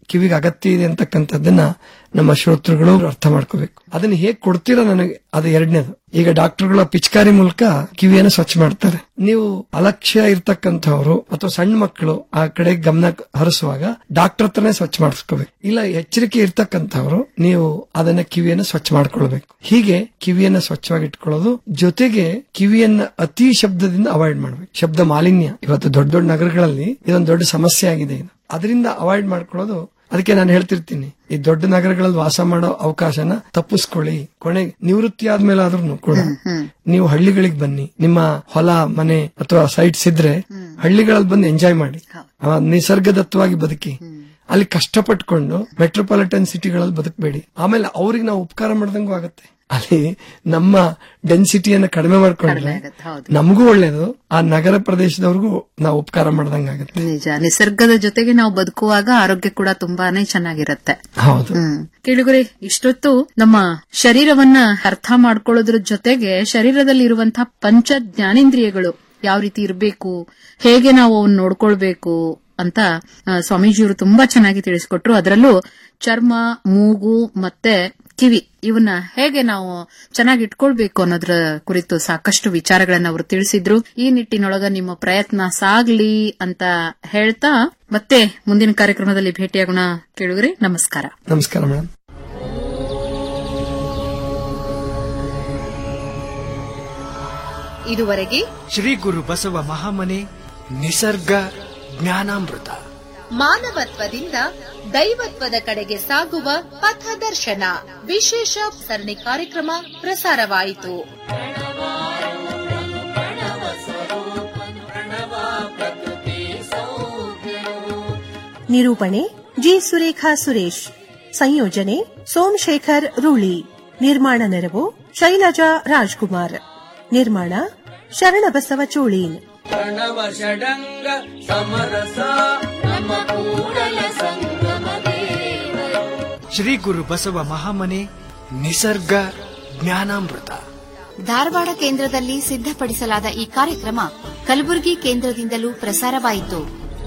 ಕಿವಿಗೆ ಅಗತ್ಯ ಇದೆ ಅಂತಕ್ಕಂಥದ್ದನ್ನ ನಮ್ಮ ಶ್ರೋತೃಗಳು ಅರ್ಥ ಮಾಡ್ಕೋಬೇಕು ಅದನ್ನ ಹೇಗ್ ಕೊಡ್ತೀರಾ ನನಗೆ ಅದು ಎರಡನೇದು ಈಗ ಡಾಕ್ಟರ್ಗಳ ಪಿಚಕಾರಿ ಮೂಲಕ ಕಿವಿಯನ್ನು ಸ್ವಚ್ಛ ಮಾಡ್ತಾರೆ ನೀವು ಅಲಕ್ಷ್ಯ ಇರ್ತಕ್ಕಂಥವ್ರು ಅಥವಾ ಸಣ್ಣ ಮಕ್ಕಳು ಆ ಕಡೆ ಗಮನ ಹರಿಸುವಾಗ ಡಾಕ್ಟರ್ ಹತ್ರನೇ ಸ್ವಚ್ಛ ಮಾಡಿಸ್ಕೋಬೇಕು ಇಲ್ಲ ಎಚ್ಚರಿಕೆ ಇರ್ತಕ್ಕಂಥವ್ರು ನೀವು ಅದನ್ನ ಕಿವಿಯನ್ನು ಸ್ವಚ್ಛ ಮಾಡ್ಕೊಳ್ಬೇಕು ಹೀಗೆ ಕಿವಿಯನ್ನ ಸ್ವಚ್ಛವಾಗಿ ಇಟ್ಕೊಳ್ಳೋದು ಜೊತೆಗೆ ಕಿವಿಯನ್ನ ಅತಿ ಶಬ್ದದಿಂದ ಅವಾಯ್ಡ್ ಮಾಡ್ಬೇಕು ಶಬ್ದ ಮಾಲಿನ್ಯ ಇವತ್ತು ದೊಡ್ಡ ದೊಡ್ಡ ನಗರಗಳಲ್ಲಿ ಇದೊಂದು ದೊಡ್ಡ ಸಮಸ್ಯೆ ಆಗಿದೆ ಇದು ಅದರಿಂದ ಅವಾಯ್ಡ್ ಮಾಡ್ಕೊಳ್ಳೋದು ಅದಕ್ಕೆ ನಾನು ಹೇಳ್ತಿರ್ತೀನಿ ಈ ದೊಡ್ಡ ನಗರಗಳಲ್ಲಿ ವಾಸ ಮಾಡೋ ಅವಕಾಶನ ತಪ್ಪಿಸ್ಕೊಳ್ಳಿ ಕೊನೆಗೆ ನಿವೃತ್ತಿ ಆದ್ಮೇಲೆ ಆದ್ರೂ ಕೂಡ ನೀವು ಹಳ್ಳಿಗಳಿಗೆ ಬನ್ನಿ ನಿಮ್ಮ ಹೊಲ ಮನೆ ಅಥವಾ ಸೈಟ್ಸ್ ಇದ್ರೆ ಹಳ್ಳಿಗಳಲ್ಲಿ ಬಂದು ಎಂಜಾಯ್ ಮಾಡಿ ಆ ನಿಸರ್ಗದತ್ತವಾಗಿ ಬದುಕಿ ಅಲ್ಲಿ ಕಷ್ಟಪಟ್ಕೊಂಡು ಮೆಟ್ರೋಪಾಲಿಟನ್ ಸಿಟಿಗಳಲ್ಲಿ ಬದುಕಬೇಡಿ ಆಮೇಲೆ ಅವ್ರಿಗೆ ನಾವು ಉಪಕಾರ ಮಾಡ್ದಂಗೂ ಆಗತ್ತೆ ಅಲ್ಲಿ ನಮ್ಮ ಡೆನ್ಸಿಟಿಯನ್ನ ಕಡಿಮೆ ಮಾಡ್ಕೊಂಡ್ರೆ ನಮಗೂ ಒಳ್ಳೇದು ಆ ನಗರ ಪ್ರದೇಶದವ್ರಿಗೂ ನಾವು ಉಪಕಾರ ಮಾಡ್ದಂಗಾಗತ್ತೆ ನಿಜ ನಿಸರ್ಗದ ಜೊತೆಗೆ ನಾವು ಬದುಕುವಾಗ ಆರೋಗ್ಯ ಕೂಡ ತುಂಬಾನೇ ಚೆನ್ನಾಗಿರತ್ತೆ ಹೌದು ಹ್ಮ್ ಕೇಳಿಗುರಿ ಇಷ್ಟೊತ್ತು ನಮ್ಮ ಶರೀರವನ್ನ ಅರ್ಥ ಮಾಡ್ಕೊಳ್ಳೋದ್ರ ಜೊತೆಗೆ ಶರೀರದಲ್ಲಿ ಇರುವಂತಹ ಪಂಚ ಜ್ಞಾನೇಂದ್ರಿಯಗಳು ಯಾವ ರೀತಿ ಇರಬೇಕು ಹೇಗೆ ನಾವು ಅವನ್ನ ನೋಡ್ಕೊಳ್ಬೇಕು ಅಂತ ಆ, ಸ್ವಾಮೀಜಿಯವರು ತುಂಬಾ ಚೆನ್ನಾಗಿ ತಿಳಿಸ್ಕೊಟ್ರು ಅದರಲ್ಲೂ ಚರ್ಮ ಮೂಗು ಮತ್ತೆ ಕಿವಿ ಇವನ್ನ ಹೇಗೆ ನಾವು ಚೆನ್ನಾಗಿ ಇಟ್ಕೊಳ್ಬೇಕು ಅನ್ನೋದ್ರ ಕುರಿತು ಸಾಕಷ್ಟು ವಿಚಾರಗಳನ್ನ ಅವರು ತಿಳಿಸಿದ್ರು ಈ ನಿಟ್ಟಿನೊಳಗ ನಿಮ್ಮ ಪ್ರಯತ್ನ ಸಾಗ್ಲಿ ಅಂತ ಹೇಳ್ತಾ ಮತ್ತೆ ಮುಂದಿನ ಕಾರ್ಯಕ್ರಮದಲ್ಲಿ ಭೇಟಿಯಾಗೋಣ ಕೇಳುಗ್ರಿ ನಮಸ್ಕಾರ ನಮಸ್ಕಾರ ಮೇಡಮ್ ಇದುವರೆಗೆ ಶ್ರೀ ಗುರು ಬಸವ ಮಹಾಮನೆ ನಿಸರ್ಗ ಜ್ಞಾನಾಮೃತ ಮಾನವತ್ವದಿಂದ ದೈವತ್ವದ ಕಡೆಗೆ ಸಾಗುವ ಪಥದರ್ಶನ ವಿಶೇಷ ಸರಣಿ ಕಾರ್ಯಕ್ರಮ ಪ್ರಸಾರವಾಯಿತು ನಿರೂಪಣೆ ಜಿ ಸುರೇಖಾ ಸುರೇಶ್ ಸಂಯೋಜನೆ ಸೋಮಶೇಖರ್ ರೂಳಿ ನಿರ್ಮಾಣ ನೆರವು ಶೈಲಜಾ ರಾಜ್ಕುಮಾರ್ ನಿರ್ಮಾಣ ಶರಣಬಸವ ಚೋಳೀನ್ ಪ್ರಣವ ಷಡಂಗ ಸಮರಸ ನಮ್ಮ ಕೂಡಲ ಸಂಗಮ ದೇವರು ಶ್ರೀ ಗುರು ಬಸವ ಮಹಾಮನೆ ನಿಸರ್ಗ ಜ್ಞಾನಾಮೃತ ಧಾರವಾಡ ಕೇಂದ್ರದಲ್ಲಿ ಸಿದ್ಧಪಡಿಸಲಾದ ಈ ಕಾರ್ಯಕ್ರಮ ಕಲಬುರಗಿ ಕೇಂದ್ರದಿಂದಲೂ ಪ್ರಸಾರವಾಯಿತು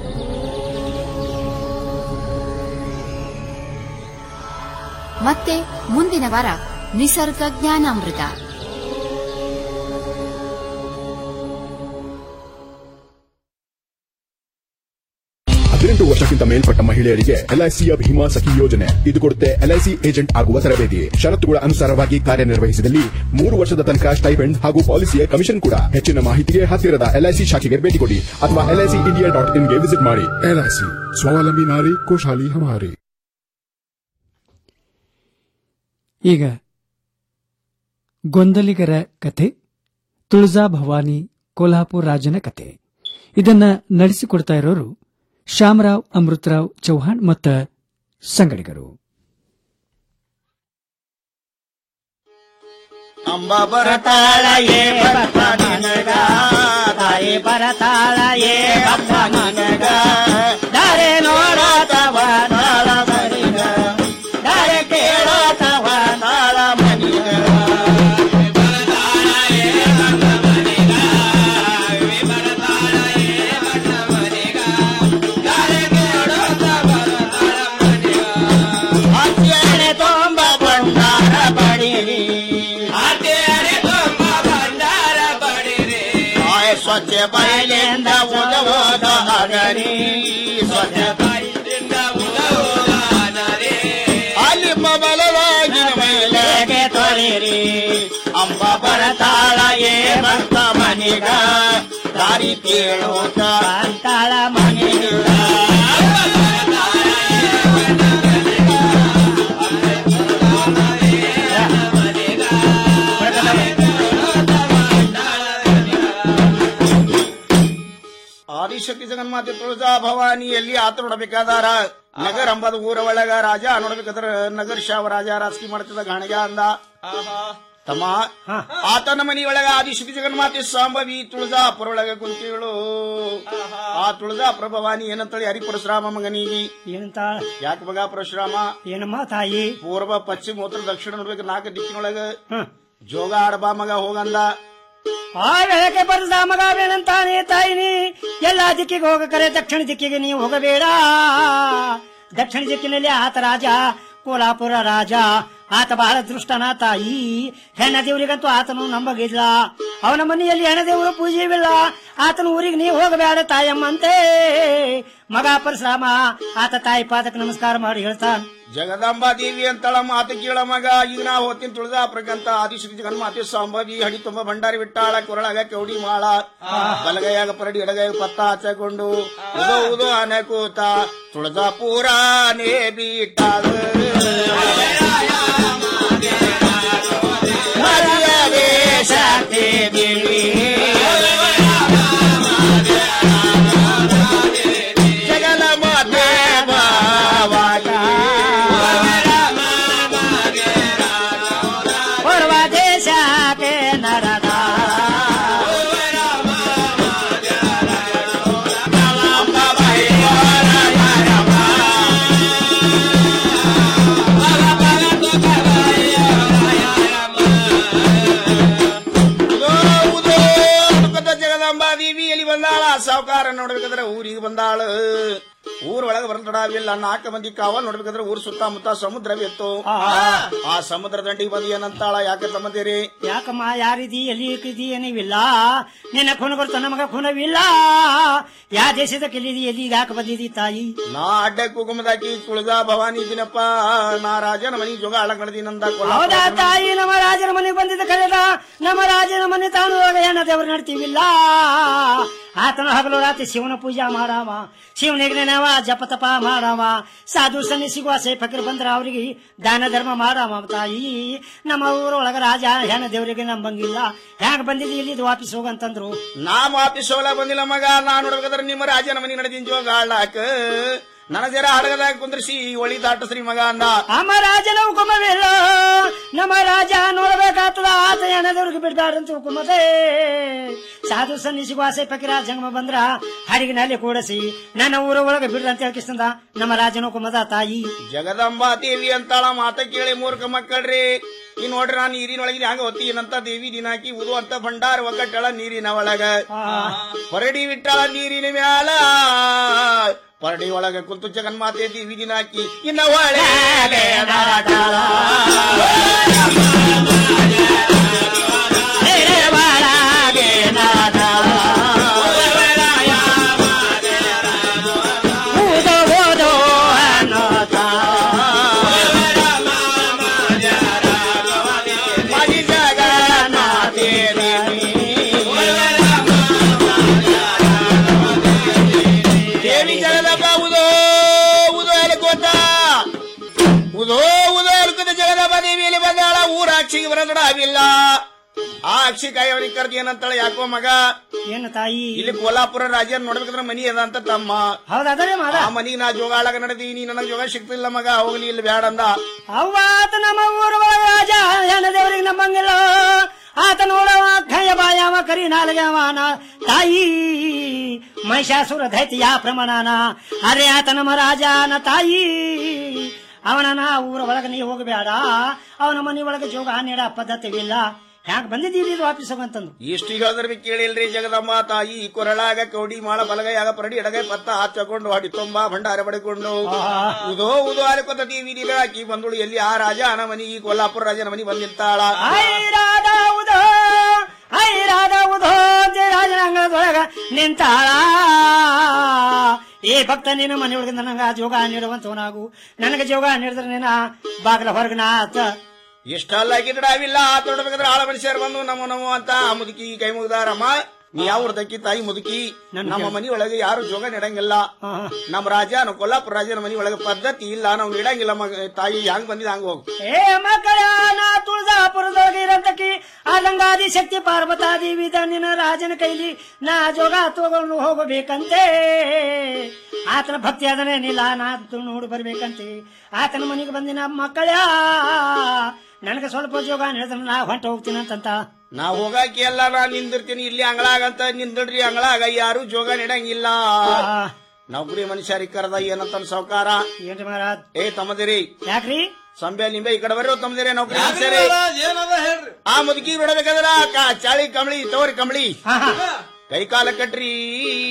ಮತ್ತೆ ಮುಂದಿನ ವಾರ ನಿಸರ್ಗ ಜ್ಞಾನಾಮೃತ ಹದಿನೆಂಟು ವರ್ಷಕ್ಕಿಂತ ಮೇಲ್ಪಟ್ಟ ಮಹಿಳೆಯರಿಗೆ ಎಲ್ಐಸಿಯ ಭೀಮಾ ಸಖಿ ಯೋಜನೆ ಇದು ಕೊಡುತ್ತೆ ಎಲ್ಐಸಿ ಏಜೆಂಟ್ ಆಗುವ ತರಬೇತಿ ಷರತ್ತುಗಳ ಅನುಸಾರವಾಗಿ ಕಾರ್ಯನಿರ್ವಹಿಸಿದಲ್ಲಿ ಮೂರು ವರ್ಷದ ತನಕ ಸ್ಟೈಪೆಂಡ್ ಹಾಗೂ ಪಾಲಿಸಿಯ ಕಮಿಷನ್ ಕೂಡ ಹೆಚ್ಚಿನ ಮಾಹಿತಿಗೆ ಹತ್ತಿರದ ಎಲ್ಐಸಿ ಶಾಖೆಗೆ ಭೇಟಿ ಕೊಡಿ ಅಥವಾ ಎಲ್ಐಸಿ ಇಂಡಿಯಾ ಡಾಟ್ ಇನ್ಗೆ ವಿಸಿಟ್ ಮಾಡಿ ಎಲ್ಐಸಿ ಸ್ವಾವಲಂಬಿ ನಾರಿ ಖುಷಾಲಿ ಹಮಾರಿ ಈಗ ಗೊಂದಲಿಗರ ಕಥೆ ತುಳಜಾ ಭವಾನಿ ಕೋಲ್ಹಾಪುರ್ ರಾಜನ ಕತೆ ಇದನ್ನ ನಡೆಸಿಕೊಡ್ತಾ ಇರೋರು ಶ್ಯಾಮರಾವ್ ಅಮೃತರಾವ್ ಚೌಹಾಣ್ ಮತ್ತ ಸಂಗಡಿಗರು ಅಂಬ ಬರತಾಳ ಏ ಬರತ ನಿನಗ ತಾಯಿ ಬರತಾಳ ಏ ಬಪ್ಪ ನಿನಗ ದಾರೆ ನೋಡತವ ತಾಳ ಮನಿಗ ದಾರೆ ಕೇಳತವ ತಾಳ ಮನಿಗ ಅತ್ಯರೆ ತೊಂಬ ಭಂಡಾರ ಬಡಿರಿ ಅತ್ಯರೆ ತೊಂಬ ಭಂಡಾರ ಬಡಿರಿ ಆಯ್ ಸ್ವಚ್ಛ ಬಯಲಿಂದ ಉದವೋದ ಹಗರಿ ಸ್ವಚ್ಛ ಬಯಲಿಂದ ಉದವೋದ ಹಗರಿ ಅಲ್ಲಿ ಬಲವಾಗಿನ ಮೇಲೆಗೆ ತೊರಿರಿ ಅಂಬ ಬರತಾಳ ಏ ಭಕ್ತ ಮನಿಗ ದಾರಿ ಕೇಳೋತ ಅಂತಾಳ ಮನಿಗ ಆದಿಶಕ್ತಿ ಜಗನ್ಮಾತೆ ತುಳಜಾ ಭವಾನಿಯಲ್ಲಿ ಆತ ನೋಡಬೇಕಾದಾರ ನಗರ ಅಂಬದ ಊರ ಒಳಗ ರಾಜ ನೋಡ್ಬೇಕಾದ್ರ ನಗರ ಶಾವ ರಾಜ ರಾಜಕೀಯ ಮಾಡ್ತಿದ್ದ ಗಾಣಿಗ ಅಂದ ತಮ್ಮ ಆತನ ಮನೆಯೊಳಗ ಆದಿಶಕ್ತಿ ಜಗನ್ಮಾತೆ ಸಾಂಬವಿ ತುಳಜಾಪುರ ಒಳಗ ಕುಂತಿಗಳು ಆ ತುಳಜಾಪುರ ಭವಾನಿ ಏನಂತೇಳಿ ಹರಿ ಪರಶುರಾಮ ಮಗನಿಗೆ ಏನಂತ ಯಾಕೆ ಮಗ ಪರಶುರಾಮ ಏನಮ್ಮ ತಾಯಿ ಪೂರ್ವ ಪಶ್ಚಿಮ ಉತ್ತರ ದಕ್ಷಿಣ ನೋಡ್ಬೇಕು ನಾಲ್ಕು ದಿಕ್ಕಿನೊಳಗ ಜೋಗ ಆಡಬಾ ಮಗ ಹೋಗಂದ ಆ ವೇಳಕ್ಕೆ ಬರದ ಮಗವೇನಂತಾನೆ ತಾಯಿನಿ ಎಲ್ಲಾ ದಿಕ್ಕಿಗೆ ಹೋಗಕರೆ ದಕ್ಷಿಣ ದಿಕ್ಕಿಗೆ ನೀವು ಹೋಗಬೇಡ ದಕ್ಷಿಣ ದಿಕ್ಕಿನಲ್ಲಿ ಆತ ರಾಜ ಕೋಲಾಪುರ ರಾಜ ಆತ ಬಹಳ ದೃಷ್ಟನ ತಾಯಿ ಹೆಣ್ಣ ದೇವರಿಗಂತೂ ಆತನು ನಂಬಗಿಲ್ಲ ಅವನ ಮನೆಯಲ್ಲಿ ಹೆಣ್ಣ ದೇವರು ಪೂಜೆವಿಲ್ಲ ಆತನ ಊರಿಗೆ ನೀ ಹೋಗಬೇಡ ತಾಯಮ್ಮಂತೆ ಮಗ ಪರಶುರಾಮ ಆತ ತಾಯಿ ಪಾದಕ್ಕೆ ನಮಸ್ಕಾರ ಮಾಡಿ ಹೇಳ್ತಾನ ಜಗದಾಂಬಾ ದೇವಿ ಅಂತಳ ಮಾತು ಕೇಳ ಮಗ ಈಗ ನಾ ಹೋಗ್ತೀನಿ ತುಳಜಾಪುರಕ್ಕಂತ ಆದಿಶ್ರೀ ಜಗನ್ಮಾತೆ ಸಂಭವಿ ಹಡಿ ತುಂಬ ಭಂಡಾರಿ ಬಿಟ್ಟಾಳ ಕೊರಳಾಗ ಕೌಡಿ ಮಾಳ ಬಲಗೈಯಾಗ ಪರಡಿ ಎಡಗೈಯಾಗ ಪತ್ತ ಹಚ್ಚಕೊಂಡು ಉದೋ ಉದೋ ಆನೆ ಕೂತ ತುಳಜಾಪುರಾನೇ ಬಿಟ್ಟಾಳ ಮರ್ಯಾದೆ ಶಾಂತಿ ದೇವಿ ಜಗಲ ಮಾತೆ ಬಾವಾಗಿ ಪೂರ್ವ ದೇಶಕ್ಕೆ ನರದ ಉದೋ ಉದೋ ಅನ್ಕೊತ ಜಗದಾಂಬಾ ದೇವಿ ಎಲ್ಲಿ ಬಂದಾಳ ಸಾವುಕಾರ ನೋಡ್ಬೇಕಾದ್ರೆ ಊರಿಗೆ ಬಂದಾಳ ಊರ್ ಒಳಗೆ ಬರಲ್ತಡಾವಿಲ್ಲ ನಾಲ್ಕು ಮಂದಿ ಕಾವಲ್ ನೋಡ್ಬೇಕಾದ್ರೆ ಊರ್ ಸುತ್ತಮುತ್ತ ಸಮುದ್ರವಿತ್ತು ಆ ಸಮುದ್ರ ದಂಡಿಗೆ ಬಂದು ಏನಂತಾಳ ಯಾಕೆ ತಮ್ಮದಿರಿ ಯಾಕಮ್ಮ ಯಾರಿದಿ ಎಲ್ಲಿ ಇಕ್ಕಿದಿ ಏನಿವಿಲ್ಲ ನಿನ್ನ ಖುನಗಳು ತನ್ನ ಮಗ ಖುನವಿಲ್ಲ ಯಾ ದೇಶದ ಕೆಲ್ಲಿದಿ ಎಲ್ಲಿ ಯಾಕೆ ಬಂದಿದಿ ತಾಯಿ ನಾ ಅಡ್ಡ ಕುಗುಮದಾಕಿ ತುಳಜಾ ಭವಾನಿ ದಿನಪ್ಪ ನಾ ರಾಜನ ಮನಿ ಜೋಗ ಅಳಗಣದಿನಂದ ಹೌದಾ ತಾಯಿ ನಮ್ಮ ರಾಜನ ಮನೆಗೆ ಬಂದಿದ್ದ ಕಳೆದ ನಮ್ಮ ರಾಜನ ಮನೆ ತಾನು ಹೆಣ್ಣ ದೇವರು ನಡ್ತೀವಿಲ್ಲ ಆತನ ಹಗಲು ರಾತ್ರಿ ಶಿವನ ಪೂಜಾ ಮಾಡಾವ ಶಿವನಿಗೆ ನೆನವ ಜಪ ತಪ ಮಾಡಾವ ಸಾಧು ಸನ್ನಿಸಿಗುವ ಸೇ ಫಕೀರ್ ಬಂದ್ರ ಅವರಿಗೆ ದಾನ ಧರ್ಮ ಮಾಡಾವ ತಾಯಿ ನಮ್ಮ ಊರೊಳಗ ರಾಜ ಹೆಣ್ಣ ದೇವರಿಗೆ ನಂಬಂಗಿಲ್ಲ ಹ್ಯಾಂಗ ಬಂದಿದ್ದು ಇಲ್ಲಿ ವಾಪಸ್ ಹೋಗಂತಂದ್ರು ನಾ ವಾಪಸ್ ಹೋಗ್ಲಾ ಬಂದಿಲ್ಲ ಮಗ ನಾ ನೋಡ್ಬೇಕಾದ್ರೆ ನಿಮ್ಮ ರಾಜನ ಮನಿ ನಡೆದಿನ ಜೋಗ ಆಳಾಕ ನನ್ನ ಜರ ಹಡಗದಾಗ ಕುಂದ್ರಿಸಿ ಒಳಿ ದಾಟಸ್ರಿ ಮಗ ಅಂದ ನಮ್ಮ ರಾಜನ ಹುಕುಮವಿಲ್ಲ ನಮ್ಮ ರಾಜ ನೋಡ್ಬೇಕಾಗ್ತದ ಆತ ಏನದವ್ರಿಗೆ ಬಿಡ್ಬಾರ್ದಂತ ಹುಕುಮದೆ ಸಾಧು ಸನ್ನಿಸಿಗೂ ಆಸೆ ಪಕಿರ ಜಂಗಮ ಬಂದ್ರ ಹರಿಗಿನಲ್ಲಿ ಕೂಡಸಿ ನನ್ನ ಊರ ಒಳಗೆ ಬಿಡ್ರಂತ ಹೇಳ್ಕಿಸ್ತಂದ ನಮ್ಮ ರಾಜನ ಹುಕುಮದ ತಾಯಿ ಜಗದಂಬಾ ದೇವಿ ಅಂತಾಳ ಮಾತ ಕೇಳಿ ಮೂರ್ಖ ಮಕ್ಕಳ್ರಿ ಈ ನೋಡ್ರಿ ನಾನು ನೀರಿನೊಳಗೆ ಹಂಗ ಹೊತ್ತೀನಂತ ದೇವಿ ದಿನಾಕಿ ಉದು ಅಂತ ಭಂಡಾರ ಒಕ್ಕಟ್ಟಳ ನೀರಿನ ಒಳಗ ಹೊರಡಿ ಬಿಟ್ಟಾಳ ನೀರಿನ ಮ್ಯಾಲ ಪರಡಿ ಒಳಗ ಕುಂತು ಜಗನ್ಮಾತೆ ದೇವಿ ದಿನಾಕಿ ಇನ್ನ ಒಳೆ ಊದೋ ಓದೋ ಅನ್ನೋತ ಮನಿ ಜಗನ್ನಾಥೆ ದೇವಿ ದೇವಿ ಜಗದಪ್ಪ ಉದೋ ಉದೋ ಎಲ್ಕೋತ ಉದೋ ಉದೋ ಎಲ್ಕೋತ ಜಗದಪ್ಪ ದೇವಿಯಲ್ಲಿ ಬಂದಾಳ ಊರಾಕ್ಷಿಗೆ ಬರದಡಾವಿಲ್ಲ ಆ ಅಕ್ಷಿ ಕಾಯವನಿಗೆ ಕರ್ದಿ ಏನಂತಾಳೆ ಯಾಕೋ ಮಗ ಏನು ತಾಯಿ ಇಲ್ಲಿ ಕೋಲಾಪುರ ರಾಜ್ಯ ನೋಡ್ಬೇಕಂದ್ರೆ ಮನಿ ಅದ ಅಂತ ತಮ್ಮ ಹೌದಾದ್ರೆ ಮಾಡ ಆ ಮನಿಗೆ ನಾ ಜೋಗಾಳಗ ನಡೆದೀನಿ ನನಗೆ ಜೋಗ ಸಿಗ್ತಿಲ್ಲ ಮಗ ಹೋಗ್ಲಿ ಇಲ್ಲಿ ಬ್ಯಾಡ ಅಂದ ಅವ್ವ ಆತ ನಮ್ಮ ಊರ ಒಳಗ ರಾಜ ಹೆಣ್ಣ ದೇವರಿಗೆ ನಂಬಂಗಿಲ್ಲ ಆತ ನೋಡವ ಕೈಯ ಬಾಯವ ಕರಿ ನಾಲ್ಗವನ ತಾಯಿ ಮಹಿಷಾಸುರ ದೈತ್ಯ ಪ್ರಮಾಣನ ಅರೆ ಆತ ನಮ್ಮ ರಾಜನ ತಾಯಿ ಅವನನ ಊರ ಒಳಗ ನೀ ಹೋಗಬೇಡ ಅವನ ಮನೆ ಒಳಗೆ ಜೋಗ ನೀಡ ಪದ್ಧತಿವಿಲ್ಲ ಹ್ಯಾಂಗ ಬಂದಿದ್ದೀರಿ ಇದು ವಾಪಸ್ ಹೋಗಂತಂದು ಇಷ್ಟು ಹೇಳಿದ್ರೆ ಬಿ ಕೇಳಿಲ್ರಿ ಜಗದಮ್ಮ ತಾಯಿ ಕೊರಳಾಗ ಕೌಡಿ ಮಾಳ ಬಲಗೈಯಾಗ ಪರಡಿ ಎಡಗೈ ಪತ್ತ ಹಚ್ಚಕೊಂಡು ಹೊಡಿ ತುಂಬಾ ಭಂಡಾರ ಪಡೆಕೊಂಡು ಉದೋ ಉದೋ ಅಲ್ಕೊತ ಟಿವಿ ಹಾಕಿ ಬಂದಳು ಎಲ್ಲಿ ಆ ರಾಜ ಅನ ಮನಿ ಈ ಕೊಲ್ಲಾಪುರ ರಾಜನ ಮನಿ ಬಂದಿರ್ತಾಳ ಐರಾದ ಉದೋ ಐರಾದ ಉದೋ ರಾಜನ ಅಂಗಳದೊಳಗ ನಿಂತಾಳ ಏ ಭಕ್ತ ನೀನು ಮನೆಯೊಳಗೆ ನನಗ ಜೋಗ ನೀಡುವಂತವನಾಗು ನನಗೆ ಜೋಗ ನೀಡಿದ್ರೆ ನೀನ ಬಾಗಿಲ ಹೊರಗನ ಆತ ಇಷ್ಟಲ್ಲ ಗಿಡವಿಲ್ಲ ತೊಡಬೇಕಾದ್ರೆ ಆಳ ಮನುಷ್ಯರು ಬಂದು ನಮೋ ನಮೋ ಅಂತ ಆ ಮುದುಕಿ ಕೈ ಮುಗ್ದಾರಮ್ಮ ನೀ ಯಾವ ದಕ್ಕಿ ತಾಯಿ ಮುದುಕಿ ನಮ್ಮ ಮನಿ ಒಳಗೆ ಯಾರು ಜೋಗ ನೀಡಂಗಿಲ್ಲ ನಮ್ಮ ರಾಜ ನಾವು ಕೊಲ್ಲಾಪುರ ರಾಜನ ಮನಿ ಒಳಗೆ ಪದ್ಧತಿ ಇಲ್ಲ ನಾವು ನೀಡಂಗಿಲ್ಲ ಮಗ ತಾಯಿ ಹಂಗ್ ಬಂದಿದ್ ಹಂಗ ಹೋಗು ಏ ಮಕ್ಕಳ ನಾ ತುಳಜಾಪುರದೊಳಗೆ ಇರಂತಕಿ ಆದಂಗಾದಿ ಶಕ್ತಿ ಪಾರ್ವತಾ ದೇವಿ ನಿನ್ನ ರಾಜನ ಕೈಲಿ ನಾ ಜೋಗ ತಗೊಂಡು ಹೋಗಬೇಕಂತೆ ಆತನ ಭಕ್ತಿ ಅದನೇನಿಲ್ಲ ನಾ ತು- ನೋಡಿ ಬರ್ಬೇಕಂತೆ ಆತನ ಮನೆಗೆ ಬಂದಿನ ಮಕ್ಕಳ ನನಗೆ ಸ್ವಲ್ಪ ಜೋಗ ಹೇಳಿದ್ರೆ ನಾ ಹೊಂಟ ಹೋಗ್ತೀನಿ ಅಂತಂತ ನಾ ಹೋಗಾಕಿ ಎಲ್ಲ ನಾ ನಿಂದಿರ್ತೀನಿ ಇಲ್ಲಿ ಅಂಗಳಾಗ ಅಂತ ನಿಂದಿಡ್ರಿ ಅಂಗಳಾಗ ಯಾರು ಜೋಗ ನೀಡಂಗಿಲ್ಲ ನೌಕರಿ ಮನುಷ್ಯರಿಗೆ ಕರೆದ ಏನಂತ ಸಾವುಕಾರ ಏನ್ರಿ ಮಹಾರಾಜ್ ಏ ತಮ್ಮದಿರಿ ಯಾಕ್ರಿ ಸಂಬೆ ನಿಂಬೆ ಈ ಕಡೆ ಬರ್ರಿ ತಮ್ಮದಿರಿ ನೌಕರಿ ಮನುಷ್ಯರೇ ಆ ಮುದುಕಿ ನೋಡಬೇಕಾದ್ರ ಕಾ- ಚಾಳಿ ಕಂಬಳಿ ತವರಿ ಕಂಬಳಿ ಕೈ ಕಾಲ ಕಟ್ರಿ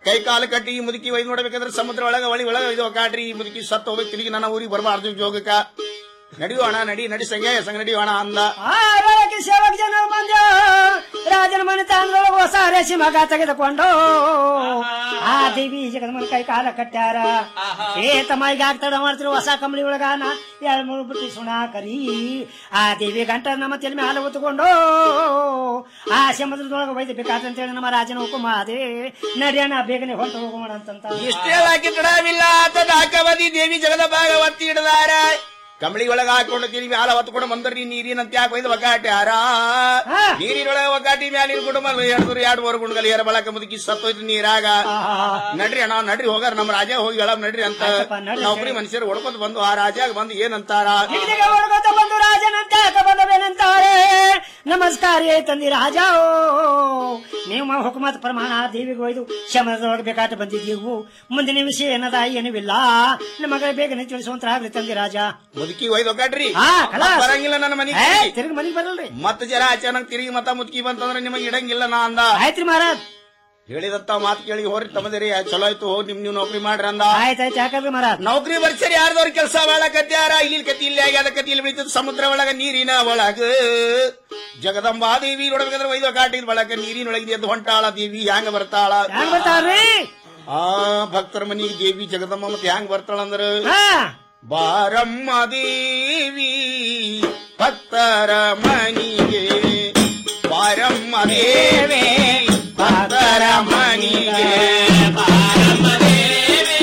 ಕೈ ಕಾಲು ಕಟ್ಟಿ ಈ ಮುದುಕಿ ಒಯ್ದು ನೋಡ್ಬೇಕಾದ್ರೆ ಸಮುದ್ರ ಒಳಗ ಒಳಿ ಒಳಗ ಇದು ಕಾಡ್ರಿ ಈ ಮುದುಕಿ ಸತ್ತು ಹೋಗ್ಬೇಕು ತಿರುಗಿ ನನ್ನ ಊರಿಗೆ ಬರಬಾರ್ದು ಜೋಗಕ್ಕ ನಡಿಯೋಣ ನಡಿ ನಡಿ ಸಂಗೆ ಸಂಗ ನಡಿಯೋಣ ಅಂದ ಆರೋಗ್ಯಕ್ಕೆ ಸೇವಕ ಜನ ಬಂದು ರಾಜನ ಮನೆ ತಾಂದ್ರೊಳಗೆ ಹೊಸ ರೇಷಿ ಮಗ ತೆಗೆದುಕೊಂಡು ಆ ದೇವಿ ಜಗನ್ಮನ ಕೈ ಕಾಲ ಕಟ್ಟ್ಯಾರ ಏ ತಮ್ಮ ಈಗ ಆಗ್ತಡ ಮಾಡ್ತಿರು ಹೊಸ ಕಂಬಳಿ ಒಳಗ ನಾ ಎರಡ್ ಮೂರು ಬಿಟ್ಟು ಸುಣ ಕರಿ ಆ ದೇವಿ ಗಂಟ ನಮ್ಮ ತಲೆ ಮೇಲೆ ಹಾಲು ಹೊತ್ತುಕೊಂಡು ಆ ಸಮುದ್ರದೊಳಗೆ ಒಯ್ದು ಬೇಕಾದಂತೇಳಿ ನಮ್ಮ ರಾಜನ ಹುಕುಮ ಅದೇ ನಡಿಯೋಣ ಬೇಗನೆ ಹೊಂಟು ಹೋಗೋಣ ಅಂತಂತ ಇಷ್ಟೇ ಹಾಕಿ ತಡವಿಲ್ಲ ಅಂತ ಹಾಕಬದಿ ದೇವಿ ಜಗದ ಭಾಗ ಒತ್ತಿ ಹಿಡದಾರ ಕಂಬಳಿ ಒಳಗ ಹಾಕೊಂಡು ತಿರುಗಿ ಮ್ಯಾಲ ಹೊತ್ಕೊಂಡು ಬಂದ್ರಿ ನೀರಿನಂತ ಯಾಕೆ ಒಯ್ದು ಒಗ್ಗಾಟ್ಯಾರ ನೀರಿನೊಳಗ ಒಗ್ಗಾಟಿ ಮ್ಯಾಲಿನ ಕುಟುಂಬ ಎರಡು ಎರಡು ಮೂರು ಗುಂಡ್ಗಲ್ ಏರ ಬಳಕ ಮುದುಕಿ ಸತ್ತೋಯ್ತು ನೀರಾಗ ನಡ್ರಿ ಅಣ್ಣ ನಡ್ರಿ ಹೋಗಾರ ನಮ್ಮ ರಾಜ ಹೋಗಿ ಹೇಳ ನಡ್ರಿ ಅಂತ ನೌಕರಿ ಮನುಷ್ಯರು ಹೊಡ್ಕೊಂಡ್ ಬಂದು ಆ ರಾಜಾಗ ಬಂದು ಏನಂತಾರ ದಿಗ್ದಿಗ ಹೊಡ್ಕೊತ ಬಂದು ರಾಜನಂತೆ ಬಂದವೇನಂತಾರೆ ನಮಸ್ಕಾರ ತಂದಿ ರಾಜ ನೀವು ಹುಕುಮತ್ ಪ್ರಮಾಣ ದೇವಿಗೆ ಒಯ್ದು ಶಮನದೊಳಗೆ ಬೇಕಾಟ ಬಂದಿದ್ದೀವು ಮುಂದಿನ ವಿಷಯ ಏನದ ಏನಿಲ್ಲ ನಮಗೆ ಬೇಗನೆ ತಿಳಿಸುವಂತಾಗ್ಲಿ ತಂದಿ ರಾಜ ಮುದುಕಿ ಒಯ್ದು ಒಗ್ಗಾಡ್ರಿ ಹಾ, ಖಲಾಸ್. ಮತ್ತ್ ಬರಂಗಿಲ್ಲ ನನ್ನ ಮನೆಗೆ ಏ, ತಿರುಗಿ ಮನೆಗೆ ಬರಲ್ರಿ ಮತ್ತ ಜರ ಅಚಾನಕ್ ತಿರುಗಿ ಮತ್ತ ಮುದುಕಿ ಬಂತಂದ್ರೆ ನಿಮಗೆ ಇಡಂಗಿಲ್ಲ ನಾ ಅಂದ ಆಯ್ತ್ರಿ ಮಹಾರಾಜ್ ಹೇಳಿದಂತ ಮಾತು ಕೇಳಿ ಹೋರಿ ತಮ್ಮದಿರಿ ಚಲೋ ಆಯ್ತು ಹೋಗಿ ನಿಮ್ ನೀವು ನೌಕರಿ ಮಾಡ್ರಿ ಅಂದ ಆಯ್ತಾಯ್ತು ಯಾಕಂದ್ರೆ ಮಹಾರಾಜ್ ನೌಕರಿ ಬರ್ಸರಿ ಯಾರ್ದವ್ರ ಕೆಲಸ ಕತ್ಯಾರ ಇಲ್ಲಿ ಕತಿ ಇಲ್ಲಿ ಆಗ್ಯಾದ ಕತಿ ಇಲ್ಲಿ ಬೆಳಿತದ ಸಮುದ್ರ ಒಳಗ ನೀರಿನ ಒಳಗ ಜಗದಂಬಾ ದೇವಿ ನೋಡ್ಬೇಕಾದ್ರೆ ವೈದ್ಯ ಕಾಟಿದ ಒಳಗ ನೀರಿನೊಳಗೆ ಎದ್ದು ಹೊಂಟಾಳ ದೇವಿ ಹ್ಯಾಂಗ ಬರ್ತಾಳ ಹ್ಯಾಂಗ ಬರ್ತಾಳ್ರಿ ಆ ಭಕ್ತರ ಮನಿಗೆ ದೇವಿ ಜಗದಮ್ಮ ಮತ್ತೆ ಹ್ಯಾಂಗ ಬರ್ತಾಳ ಅಂದ್ರ ಬಾರಮ್ಮ ದೇವಿ ಭಕ್ತರ ಮನಿಗೆ ಬಾರಮ್ಮ ದೇವಿ ಭಕ್ತರ ಮನಿಗೆ ಬಾರಮ್ಮ ದೇವಿ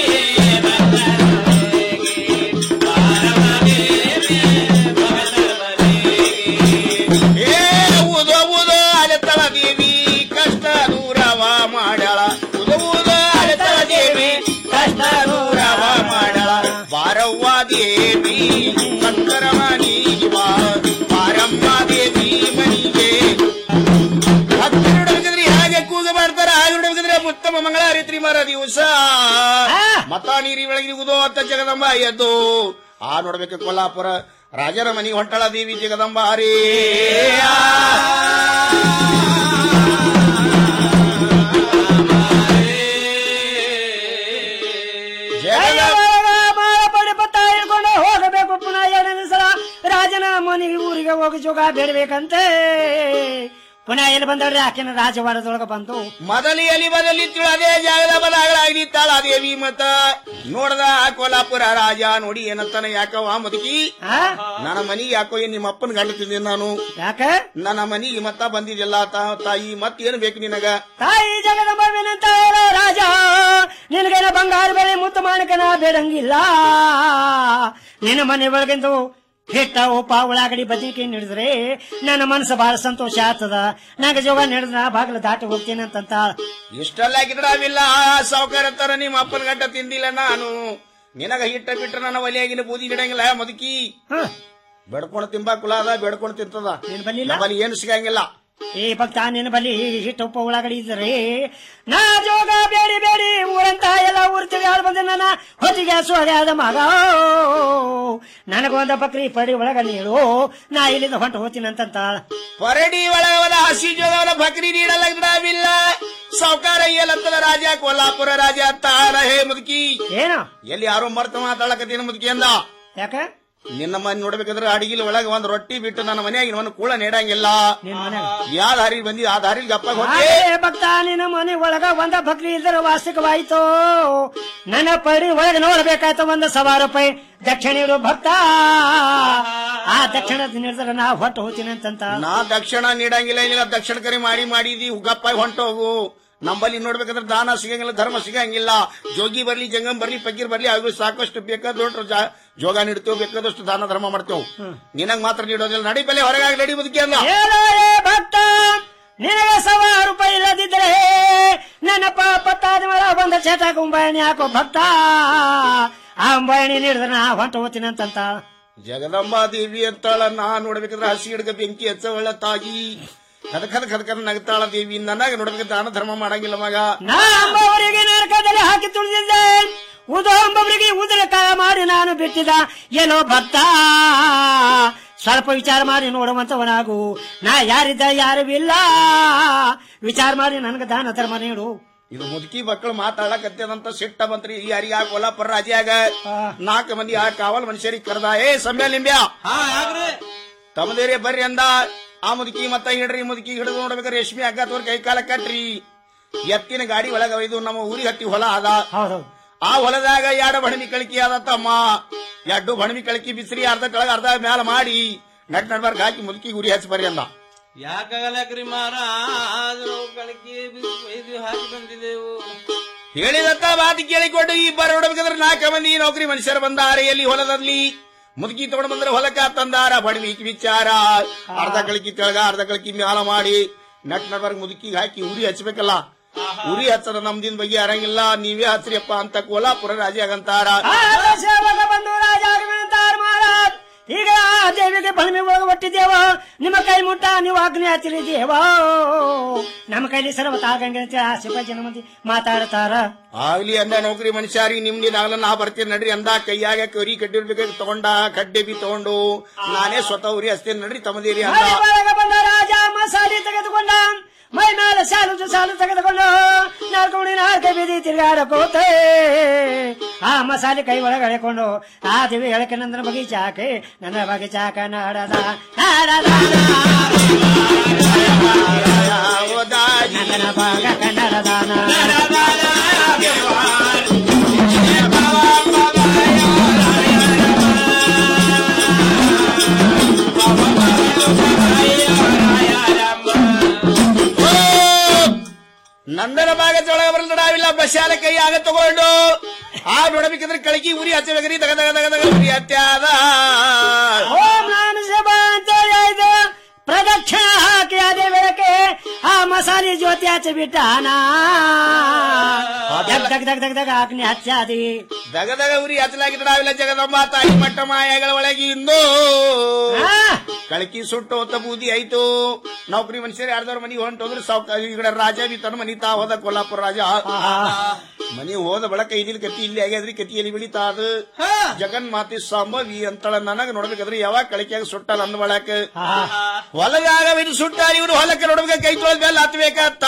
ಏ ಉದೋ ಉದೋ ಅಲೆತಳ ದೇವಿ ಕಷ್ಟ ದೂರವ ಮಾಡ್ಯಾಳ ಉದೋ ಉದೋ ಅಲೆತಳ ದೇವಿ ಕಷ್ಟ ದೂರವ ಮಾಡ್ಯಾಳ ಬಾರವ್ವ ದೇವಿ ಭಕ್ತರ ಮನಿಗೆ ಬಾ ಬಾರಮ್ಮ ದೇವಿ ಮನಿಗೆ ಭಕ್ತರು ನೋಡ್ಬೇಕಂದ್ರೆ ಹೇಗೆ ಕೂಗ ಮಾಡ್ತಾರ ಹಾಗೆ ನೋಡ್ಬೇಕಂದ್ರೆ ಉತ್ತಮ ಮಂಗಳಾರಿತ್ರಿ ಮರ ದಿವಸ ಮತ ನೀರಿ ಬೆಳಗ್ಗೆ ಉದೋ ಅಂತ ಜಗದಂಬ ಎದ್ದು ಆ ನೋಡ್ಬೇಕು ಕೊಲ್ಲಾಪುರ ರಾಜರ ಮನೆಗೆ ಹೊಂಟಳ ದೇವಿ ಜಗದಂಬ ಹರೇ ಪಡಿ ಪತ್ತ ಹಿಡ್ಕೊಂಡು ಹೋಗಬೇಕು ಪುನಃ ಎರಡನೇ ಸಲ ರಾಜನ ಮನೆಗೆ ಊರಿಗೆ ಹೋಗಿ ಜೋಗ ಬೇಡಬೇಕಂತೆ ಪುನಃ ಎಲ್ಲಿ ಬಂದವ್ರಿ ಆಕೆನ ರಾಜವಾಡದೊಳಗೆ ಬಂದು ಮೊದಲಿಯಲ್ಲಿ ಬದಲಿ ಅದೇ ಜಾಗದ ಬದಲಾಗಲಾಗಿ ತಾಳ ದೇವಿ ಮತ ನೋಡ್ದ ಆ ಕೋಲಾಪುರ ರಾಜ ನೋಡಿ ಏನಂತಾನ ಯಾಕವ ಮುದುಕಿ ನನ್ನ ಮನಿಗೆ ಯಾಕೋ ಏನ್ ನಿಮ್ಮ ಅಪ್ಪನ ಗಂಡ ತಿಂದಿನಿ ನಾನು ಯಾಕ ನನ್ನ ಮನಿಗೆ ಮತ್ತ ಬಂದಿದ್ದಿಲ್ಲ ತಾ- ತಾಯಿ ಮತ್ ಏನ್ ಬೇಕು ನಿನಗ ತಾಯಿ ಜಗದಂಬವಿನಂತ ಹೇಳೋ ರಾಜ ನಿನಗೇನ ಬಂಗಾರ ಬೆಳೆ ಮುತ್ತು ಮಾಣಿಕನ ಬೇಡಂಗಿಲ್ಲ ನಿನ್ನ ಮನೆ ಒಳಗಿಂದು ಹಿಟ್ಟ ಉಪ್ಪ ಉಳ್ಳಾಗಡಿ ಬದನೆಕಾಯಿ ನಡೆದ್ರೆ ನನ್ನ ಮನಸ್ಸು ಬಹಳ ಸಂತೋಷ ಆಗ್ತದ ನಂಗೆ ಜೋಗ ನಡೆದ್ರ ಬಾಗಿಲು ದಾಟಿ ಹೋಗ್ತೀನಿ ಅಂತಂತ ಇಷ್ಟೆಲ್ಲ ಗಿಡವಿಲ್ಲ ಸಾವುಕಾರ ತರ ನಿಮ್ಮ ಅಪ್ಪನ ಗಂಟ ತಿಂದಿಲ್ಲ ನಾನು ನಿನಗ ಹಿಟ್ಟ ಬಿಟ್ಟ ನನ್ನ ಒಲೆಯಾಗಿನ ಬೂದಿ ಗಿಡಂಗಿಲ್ಲ ಮುದುಕಿ ಬೆಡ್ಕೊಂಡು ತಿಂಬಾ ಕುಲ ಅದ ಬೆಡ್ಕೊಂಡು ತಿಂತದ ನಮ್ಮಲ್ಲಿ ಏನು ಸಿಗಂಗಿಲ್ಲ ಈ ಭಕ್ತ ನಿನ್ನ ಬಲಿ ಹಿಟ್ಟು ಉಪ್ಪ ಉಳ್ಳಾಗಡಿ ಇದ್ರೆ ನಾ ಜೋಗ ಬೇಡಿ ಬೇಡಿ ಊರಂತ ಎಲ್ಲ ಊರ್ ತಿರುಗಾಡ್ ಬಂದ ನನ್ನ ಹೊತ್ತಿಗೆ ಸೋಗ್ಯಾದ ಮಗ ನನಗೊಂದ ಬಕ್ರಿ ಪಡಿ ಒಳಗ ನೀಡು ನಾ ಇಲ್ಲಿಂದ ಹೊಂಟು ಹೋಗ್ತೀನಿ ಅಂತಂತ ಪರಡಿ ಒಳಗವನ ಹಸಿ ಜೋಗವನ ಬಕ್ರಿ ನೀಡಲ್ಲ ಗಿಡವಿಲ್ಲ ಸಾವುಕಾರ ಎಲ್ಲಂತದ ರಾಜ ಕೋಲ್ಹಾಪುರ ರಾಜ ತಾರ ಹೇ ಮುದುಕಿ ಏನು ಎಲ್ಲಿ ಯಾರೋ ಮರ್ತ ಮಾತಾಡಕತ್ತೀನಿ ಮುದುಕಿ ಅಂದ ಯಾಕ ನಿನ್ನ ಮನೆ ನೋಡ್ಬೇಕಾದ್ರೆ ಅಡಿಗಿಲ್ ಒಳಗೆ ಒಂದ್ ರೊಟ್ಟಿ ಬಿಟ್ಟು ನನ್ನ ಮನೆಯಾಗಿ ಒಂದು ಕೂಳ ನೀಡಂಗಿಲ್ಲ ಯಾವ ದಾರಿ ಬಂದಿ ಆ ದಾರಿ ಗಪ್ಪ ಹೋಗಿ ಅದೇ ಭಕ್ತ ನಿನ್ನ ಮನೆ ಒಳಗ ಒಂದ ಬಕ್ರಿ ಇದ್ರ ವಾರ್ಷಿಕವಾಯ್ತು ನನ್ನ ಪಡಿ ಒಳಗ ನೋಡ್ಬೇಕಾಯ್ತು ಒಂದು ಸವಾ ರೂಪಾಯಿ ದಕ್ಷಿಣ ಇಡು ಭಕ್ತ ಆ ದಕ್ಷಿಣ ನೀಡಿದ್ರೆ ನಾ ಹೊಟ್ಟು ಹೋಗ್ತೀನಿ ಅಂತಂತ ನಾ ದಕ್ಷಿಣ ನೀಡಂಗಿಲ್ಲ ಏನಿಲ್ಲ ದಕ್ಷಿಣ ಕರಿ ಮಾಡಿ ಮಾಡಿದಿ ಉಗಪ್ಪ ಹೊಂಟೋಗು ನಂಬಲ್ಲಿ ನೋಡ್ಬೇಕಾದ್ರೆ ದಾನ ಸಿಗಂಗಿಲ್ಲ ಧರ್ಮ ಸಿಗಂಗಿಲ್ಲ ಜೋಗಿ ಬರ್ಲಿ ಜಂಗಮ್ ಬರ್ಲಿ ಪಕ್ಕೀರ್ ಬರ್ಲಿ ಅವು ಸಾಕಷ್ಟು ಬೇಕಾದಷ್ಟು ಜಾ- ಜೋಗ ನೀಡ್ತೇವೆ ಬೇಕಾದಷ್ಟು ದಾನ ಧರ್ಮ ಮಾಡ್ತೇವೆ ನಿನಗ್ ಮಾತ್ರ ನೀಡೋದಿಲ್ಲ ನಡಿ ಬೆಲೆ ಹೊರಗಾಗಿ ನಡಿ ಬದುಕಿ ಅಂದ ಏನೋ ಏ ಭಕ್ತ ನಿನಗೆ ಸವಾ ರೂಪಾಯಿ ಇಲ್ಲದಿದ್ರೆ ನನ್ನ ಪತ್ತಾದ ಮೇಲೆ ಬಂದ ಚಟ ಕುಂಬಾಯಣಿ ಹಾಕೋ ಭಕ್ತ ಆ ಅಂಬಾಯಣಿ ನೀಡಿದ್ರೆ ನಾ ಹೊಂಟು ಹೋಗ್ತೀನಿ ಅಂತಂತ ಜಗದಂಬಾ ದೇವಿ ಅಂತಾಳ ನಾ ನೋಡ್ಬೇಕಾದ್ರೆ ಹಸಿ ಹಿಡ್ಕ ಬೆಂಕಿ ಹಚ್ಚವಳ ತಾಯಿ ಕದ ಕದ ಕದ ಕದ ನಗ್ತಾಳ ದೇವಿ ನನಗ ನೋಡ್ಬೇಕು ದಾನ ಧರ್ಮ ಮಾಡಂಗಿಲ್ಲ ಮಗ ನಾ ಅಂಬವರಿಗೆ ನರಕದಲ್ಲಿ ಹಾಕಿ ತುಳಿದಿದ್ದೆ ಉದೋ ಅಂಬವರಿಗೆ ಉದರಕಾಯ ಮಾಡಿ ನಾನು ಬಿಟ್ಟಿದ ಏನೋ ಭಕ್ತ ಸ್ವಲ್ಪ ವಿಚಾರ ಮಾಡಿ ನೋಡುವಂತವನಾಗು ನಾ ಯಾರಿದ್ದ ಯಾರು ಇಲ್ಲ ವಿಚಾರ ಮಾಡಿ ನನಗೆ ದಾನ ಧರ್ಮ ನೀಡು ಇದು ಮುದುಕಿ ಮಕ್ಕಳು ಮಾತಾಡಕತ್ತದಂತ ಸಿಟ್ಟ ಬಂತ್ರಿ ಈ ಅರಿಗ ಕೊಲ್ಲಾಪುರ ರಾಜ್ಯಾಗ ನಾಲ್ಕು ಮಂದಿ ಆ ಕಾವಲ್ ಮನುಷ್ಯರಿಗೆ ಕರೆದ ಏ ಸಮ್ಯ ಲಿಂಬ್ಯಾ ತಮ್ಮದೇರಿ ಬರ್ರಿ ಅಂದ ಆ ಮುದುಕಿ ಮತ್ತ ಹಿಡ್ರಿ ಮುದುಕಿ ಹಿಡಿದು ನೋಡ್ಬೇಕಾರೆ ರೇಷ್ಮೆ ಹಗ್ಗ ತೋರ್ ಕೈ ಕಾಲ ಕಟ್ರಿ ಎತ್ತಿನ ಗಾಡಿ ಒಳಗ ಒಯ್ದು ನಮ್ಮ ಊರಿಗೆ ಹತ್ತಿ ಹೊಲ ಅದ ಆ ಹೊಲದಾಗ ಎರಡು ಬಣಮಿ ಕಳಕಿ ಅದ ತಮ್ಮ ಎರಡು ಬಣಮಿ ಕಳಕಿ ಬಿಸಿರಿ ಅರ್ಧ ಕೆಳಗ ಅರ್ಧ ಮ್ಯಾಲ ಮಾಡಿ ನಟ್ ನಡ್ಬರ್ಗ ಹಾಕಿ ಮುದುಕಿ ಗುರಿ ಹಚ್ಚಿ ಬರ್ರಿ ಅಂದ ಯಾಕಾಗಲಕ್ರಿ ಮಾರ ಆದ್ರೂ ಕಳಕಿ ಇದು ಹಾಕಿ ಬಂದಿದ್ದೆವು ಹೇಳಿದಂತ ಮಾತು ಕೇಳಿಕೊಂಡು ಈ ಬರ ನೋಡ್ಬೇಕಾದ್ರೆ ನಾಲ್ಕು ಮಂದಿ ನೌಕರಿ ಮನುಷ್ಯರು ಬಂದಾರೆ ಎಲ್ಲಿ ಹೊಲದಲ್ಲಿ ಮುದುಕಿ ತಗೊಂಡು ಬಂದ್ರೆ ಹೊಲಕ್ಕ ತಂದಾರ ಬಡವಿ ವಿಚಾರ ಅರ್ಧ ಕಳಕಿ ತೆಳಗ ಅರ್ಧ ಕಳಕಿ ಮ್ಯಾಲ ಮಾಡಿ ನಟ್ ನಡ್ಬರ್ಗ ಮುದುಕಿಗೆ ಹಾಕಿ ಉರಿ ಹಚ್ಬೇಕಲ್ಲ ಉರಿ ಹಚ್ಚದ ನಮ್ದಿನ ಬಗ್ಗೆ ಅರಂಗಿಲ್ಲ ನೀವೇ ಹಚ್ರಿಯಪ್ಪ ಅಂತ ಕೋಲಾಪುರ ರಾಜ್ಯಾಗಂತಾರ ಸೇವಕ ಬಂದು ರಾಜ ಆಗಬೇಕಂತಾರ ಮಹಾರಾಜ್ ಈಗ ಆ ದೇವಿಗೆ ಬಲಮಿ ಒಳಗೆ ಒಟ್ಟಿದ್ದೇವ ನಿಮ್ಮ ಕೈ ಮುಟ್ಟ ನೀವು ಅಗ್ನಿ ಹಚ್ಚಿರಿ ದೇವ ನಮ್ಮ ಕೈಲಿ ಸರ್ವತ ಆಗಂಗೆ ಅಂತ ಸಿಬ್ಬ ಜನ ಮಂದಿ ಮಾತಾಡ್ತಾರ ಆಗ್ಲಿ ಅಂದ ನೌಕರಿ ಮನುಷ್ಯರಿ ನಿಮ್ದಿನ ಆಗ್ಲ ನಾ ಬರ್ತೀನಿ ನಡ್ರಿ ಅಂದ ಕೈಯಾಗ ಕರಿ ಕಡ್ಡಿರ್ಬೇಕಾಗಿ ತಗೊಂಡ ಕಡ್ಡೆ ಬಿ ತಗೊಂಡು ನಾನೇ ಸ್ವತಃ ಉರಿ ಹಚ್ತೇನೆ ನಡ್ರಿ ತಮ್ಮದೇರಿ ಅಂದ ಮನೆ ಒಳಗೆ ಬಂದ ರಾಜ ಮಸಾಲೆ ತೆಗೆದುಕೊಂಡ ಮೈ ಮೇಲೆ ಸಾಲು ಸಾಲು ತೆಗೆದುಕೊಂಡು ನಾಲ್ಕು ನಾಲ್ಕು ಬೀದಿ ತಿರುಗಾಡಕೋತೆ ಆ ಮಸಾಲೆ ಕೈ ಒಳಗೆ ಎಳೆಕೊಂಡು ಆ ದೇವಿ ಎಳಕೆ ನಂದನ ಬಗೀಚಾಕೆ ನನ್ನ ಬಗೀಚಾಕ ನಾಡದ ನಾಡದ ನಂದನ ಭಾಗ ಕನ್ನಡದಾನ ನಂದನ ಭಾಗ ಜೊಳಗ ಬರಲ್ದಾವಿಲ್ಲ ಬಸ್ಸಾಲ ಕೈ ಆಗ ತಗೊಂಡು ಆ ನೋಡಬೇಕಂದ್ರೆ ಕಳಕಿ ಉರಿ ಹಚ್ಚಬೇಕ್ರಿ ತಗ ತಗ ತಗ ತಗ ಉರಿ ಹತ್ಯಾದ ಓಂ ನಾಮ ಶಿವ ಅಂತ ಹೇಳಿದ ಪ್ರದಕ್ಷಿಣ ಹಾಕಿ ಅದೇ ಬೆಳಕೆ ಆ ಮಸಾಲೆ ಜ್ಯೋತಿ ಹಚ್ಚಿ ಬಿಟ್ಟಾನ ದಗ್ ದಗ್ ದಗ್ ದಗ್ ದಗ್ ಹಾಕ್ನಿ ಹಚ್ಚಾದಿ ದಗ ದಗ ಉರಿ ಹಚ್ಚಲಾಗಿದ್ದಾವಿಲ್ಲ ಜಗದಮ್ಮ ತಾಯಿ ಮಟ್ಟ ಮಾಯಗಳ ಒಳಗೆ ಇಂದು ಕಳಕಿ ಸುಟ್ಟು ಹೊತ್ತ ಬೂದಿ ಆಯ್ತು ನೌಕರಿ ಮನುಷ್ಯರು ಯಾರ್ದವ್ರ ಮನಿ ಹೊಂಟೋದ್ರು ಸಾವ್ಕ ಈ ಕಡೆ ರಾಜ ಬಿ ತನ್ನ ಮನಿ ತಾ ಹೋದ ಕೊಲ್ಲಾಪುರ ರಾಜ ಮನಿ ಹೋದ ಬಳಕ ಇದಿಲ್ ಕತಿ ಇಲ್ಲಿ ಆಗ್ಯಾದ್ರಿ ಕತಿಯಲ್ಲಿ ಬೆಳಿತಾ ಅದು ಜಗನ್ ಮಾತಿ ಸಂಭವಿ ಅಂತಳ ನನಗ ನೋಡ್ಬೇಕಾದ್ರೆ ಯಾವಾಗ ಕಳಕಿಯಾಗ ಸುಟ್ಟ ನನ್ನ ಬಳಕ ಹೊಲದಾಗ ಇದು ಸುಟ್ಟ ಇವ್ರು ಹೊಲಕ್ಕೆ ನೋಡ್ಬೇಕು ಕೈ ತೊಳೆದ ಮೇಲೆ ಹತ್ಬೇಕತ್ತ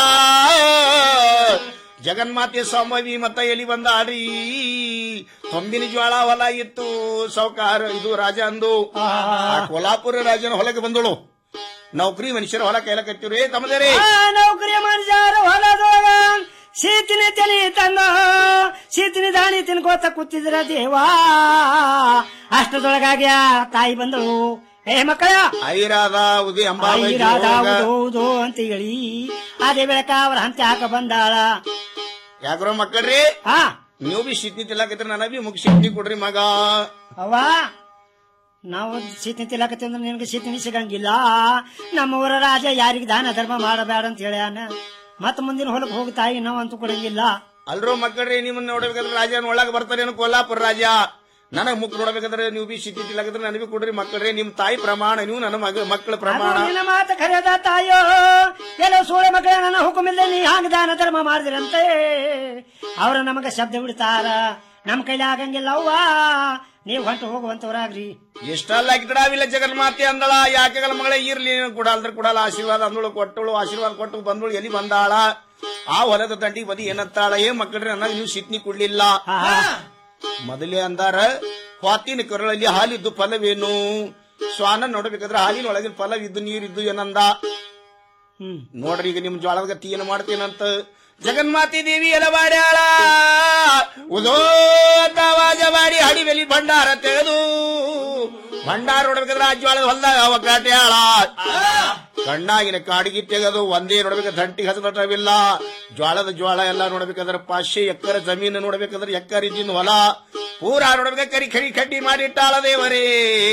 ಜಗನ್ಮಾತೆ ಸಂಭವಿ ಮತ್ತ ಎಲಿ ಬಂದ ಆಡ್ರಿ ತೊಂಬಿನ ಜ್ವಾಳ ಹೊಲ ಇತ್ತು ಸೌಕಾರ ಇದು ರಾಜ ಅಂದು ಆ ಕೊಲ್ಲಾಪುರ ರಾಜನ ಹೊಲಕ್ಕೆ ಬಂದಳು ನೌಕರಿ ಮನುಷ್ಯರ ಹೊಲ ಕೈಲಕತ್ತಿವ್ರಿ ತಮ್ಮದೇರಿ ಆ ನೌಕರಿ ಮನುಷ್ಯರು ಹೊಲದೊಳಗ ಶೀತಿನ ತಲಿ ತಂದ ಶೀತಿನ ದಾಣಿ ತಿನ್ಕೋತ ಕೂತಿದ್ರ ದೇವಾ ಅಷ್ಟದೊಳಗಾಗಿ ಆ ತಾಯಿ ಬಂದಳು ಏ ಮಕ್ಕಳ ಐರಾದ ಉದಿ ಅಂಬಾಬಾಯಿ ಐರಾದ ಜೋಗ. ಹೌದು ಹೌದು ಅಂತ ಹೇಳಿ ಅದೇ ಬೆಳಕ ಅವ್ರ ಹಂತೆ ಹಾಕ ಬಂದಾಳ ಯಾಕ್ರೋ ಮಕ್ಕಳ್ರಿ ಹಾ ನೀವು ಬಿ ಶಿಟ್ನಿ ತಿಲ್ಲಕತ್ರಿ ನನಗ ಬಿ ಮುಗ್ ಶಿಟ್ನಿ ಕೊಡ್ರಿ ಮಗ ಅವ್ವ ನಾವು ಶೀತಿನ ತಿಲಕತ್ತಿ ಅಂದ್ರೆ ನಿನಗೆ ಶೀತಿನಿ ಸಿಗಂಗಿಲ್ಲ ನಮ್ಮ ಊರ ರಾಜ ಯಾರಿಗೆ ದಾನ ಧರ್ಮ ಮಾಡಬೇಡ ಅಂತ ಹೇಳ್ಯಾನ ಮತ್ತ ಮುಂದಿನ ಹೊಲಕ್ಕೆ ಹೋಗಿ ತಾಯಿ ನಾವು ಅಂತೂ ಕೊಡಂಗಿಲ್ಲ ಅಲ್ರೋ ಮಕ್ಕಳ್ರಿ ನಿಮ್ಮನ್ನ ನೋಡ್ಬೇಕಾದ್ರೆ ರಾಜನ ಒಳಗ ಬರ್ತಾರೇನು ಕೊಲ್ಲಾಪುರ ರಾಜ ನನಗ್ ಮುಕ್ ನೋಡ್ಬೇಕಾದ್ರೆ ನೀವು ಬಿ ಶಿಟ್ನಿ ತಿಲ್ಲಕತ್ರಿ ನನಗೆ ಕೊಡ್ರಿ ಮಕ್ಕಳ್ರಿ ನಿಮ್ ತಾಯಿ ಪ್ರಮಾಣ ನೀವು ನನ್ನ ಮಗ ಮಕ್ಕಳ ಪ್ರಮಾಣ ಅದು ನಿನ್ನ ಮಾತು ಕರೆಯದ ತಾಯೋ ಎಲ್ಲೋ ಸೂಳೆ ಮಕ್ಕಳ ನನ್ನ ಹುಕುಮಿಲ್ಲ ನೀ ಹಾಗೆ ದಾನ ಧರ್ಮ ಮಾಡಿದ್ರಂತೆ ಅವ್ರ ನಮಗ ಶಬ್ದ ಬಿಡ್ತಾರ ನಮ್ ಕೈಲಿ ಆಗಂಗಿಲ್ಲ ಅವ್ವ ನೀವು ಹೊಂಟು ಹೋಗುವಂತವ್ರಾಗ್ರಿ ಎಷ್ಟಲ್ಲ ಗಿಡವಿಲ್ಲ ಜಗನ್ಮಾತೆ ಅಂದಳ ಯಾಕೆಗಳ ಮಗಳೇ ಇರ್ಲಿ ಕುಡಾಲ್ದ್ರ ಕುಡಾಲ ಆಶೀರ್ವಾದ ಅಂದಳು ಕೊಟ್ಟಳು ಆಶೀರ್ವಾದ ಕೊಟ್ಟು ಬಂದಳು ಎಲ್ಲಿ ಬಂದಾಳ ಆ ಹೊಲದ ದಂಡಿಗೆ ಬದಿ ಏನಂತಾಳ ಏ ಮಕ್ಕಳ್ರಿ ನನಗೆ ನೀವು ಸಿಟ್ನಿ ಕೊಡ್ಲಿಲ್ಲ ಮೊದಲೇ ಅಂದಾರ ಸ್ವಾತಿನ ಕರುಳಲ್ಲಿ ಹಾಲಿದ್ದು ಫಲವೇನು ಸ್ವಾನ ನೋಡ್ಬೇಕಾದ್ರೆ ಹಾಲಿನ ಒಳಗಿನ ಫಲವಿದ್ದು ನೀರಿದ್ದು ಏನಂದ ನೋಡ್ರಿ ಈಗ ನಿಮ್ ಜ್ವಾಳದ ಗತಿ ಏನು ಮಾಡ್ತೇನಂತ ಜಗನ್ಮಾತಿ ದೇವಿ ಎಲ್ಲ ಮಾಡ್ಯಾಳ ಉದೋ ಅಂತ ಆವಾಜ ಮಾಡಿ ಹಡಿವೆಲಿ ಭಂಡಾರ ತೆಗೆದು ಭಂಡಾರ ನೋಡ್ಬೇಕಾದ್ರೆ ಆ ಜ್ವಾಳದ ಹೊಲ್ದಾಗ ಅವ ಕಾಟ್ಯಾಳ ಕಣ್ಣಾಗಿನ ಕಾಡಿಗೆ ತೆಗೆದು ಒಂದೇ ನೋಡ್ಬೇಕಾದ್ರೆ ದಂಟಿಗೆ ಹಸದಟವಿಲ್ಲ ಜ್ವಾಳದ ಜ್ವಾಳ ಎಲ್ಲ ನೋಡ್ಬೇಕಾದ್ರೆ ಪಾಶೆ ಎಕ್ಕರ ಜಮೀನು ನೋಡ್ಬೇಕಾದ್ರೆ ಎಕ್ಕರ ಇದ್ದಿನ ಹೊಲ ಪೂರಾ ನೋಡ್ಬೇಕಾದ್ರೆ ಕರಿ ಕರಿ ಕಡ್ಡಿ ಮಾಡಿಟ್ಟಾಳ ದೇವರೇ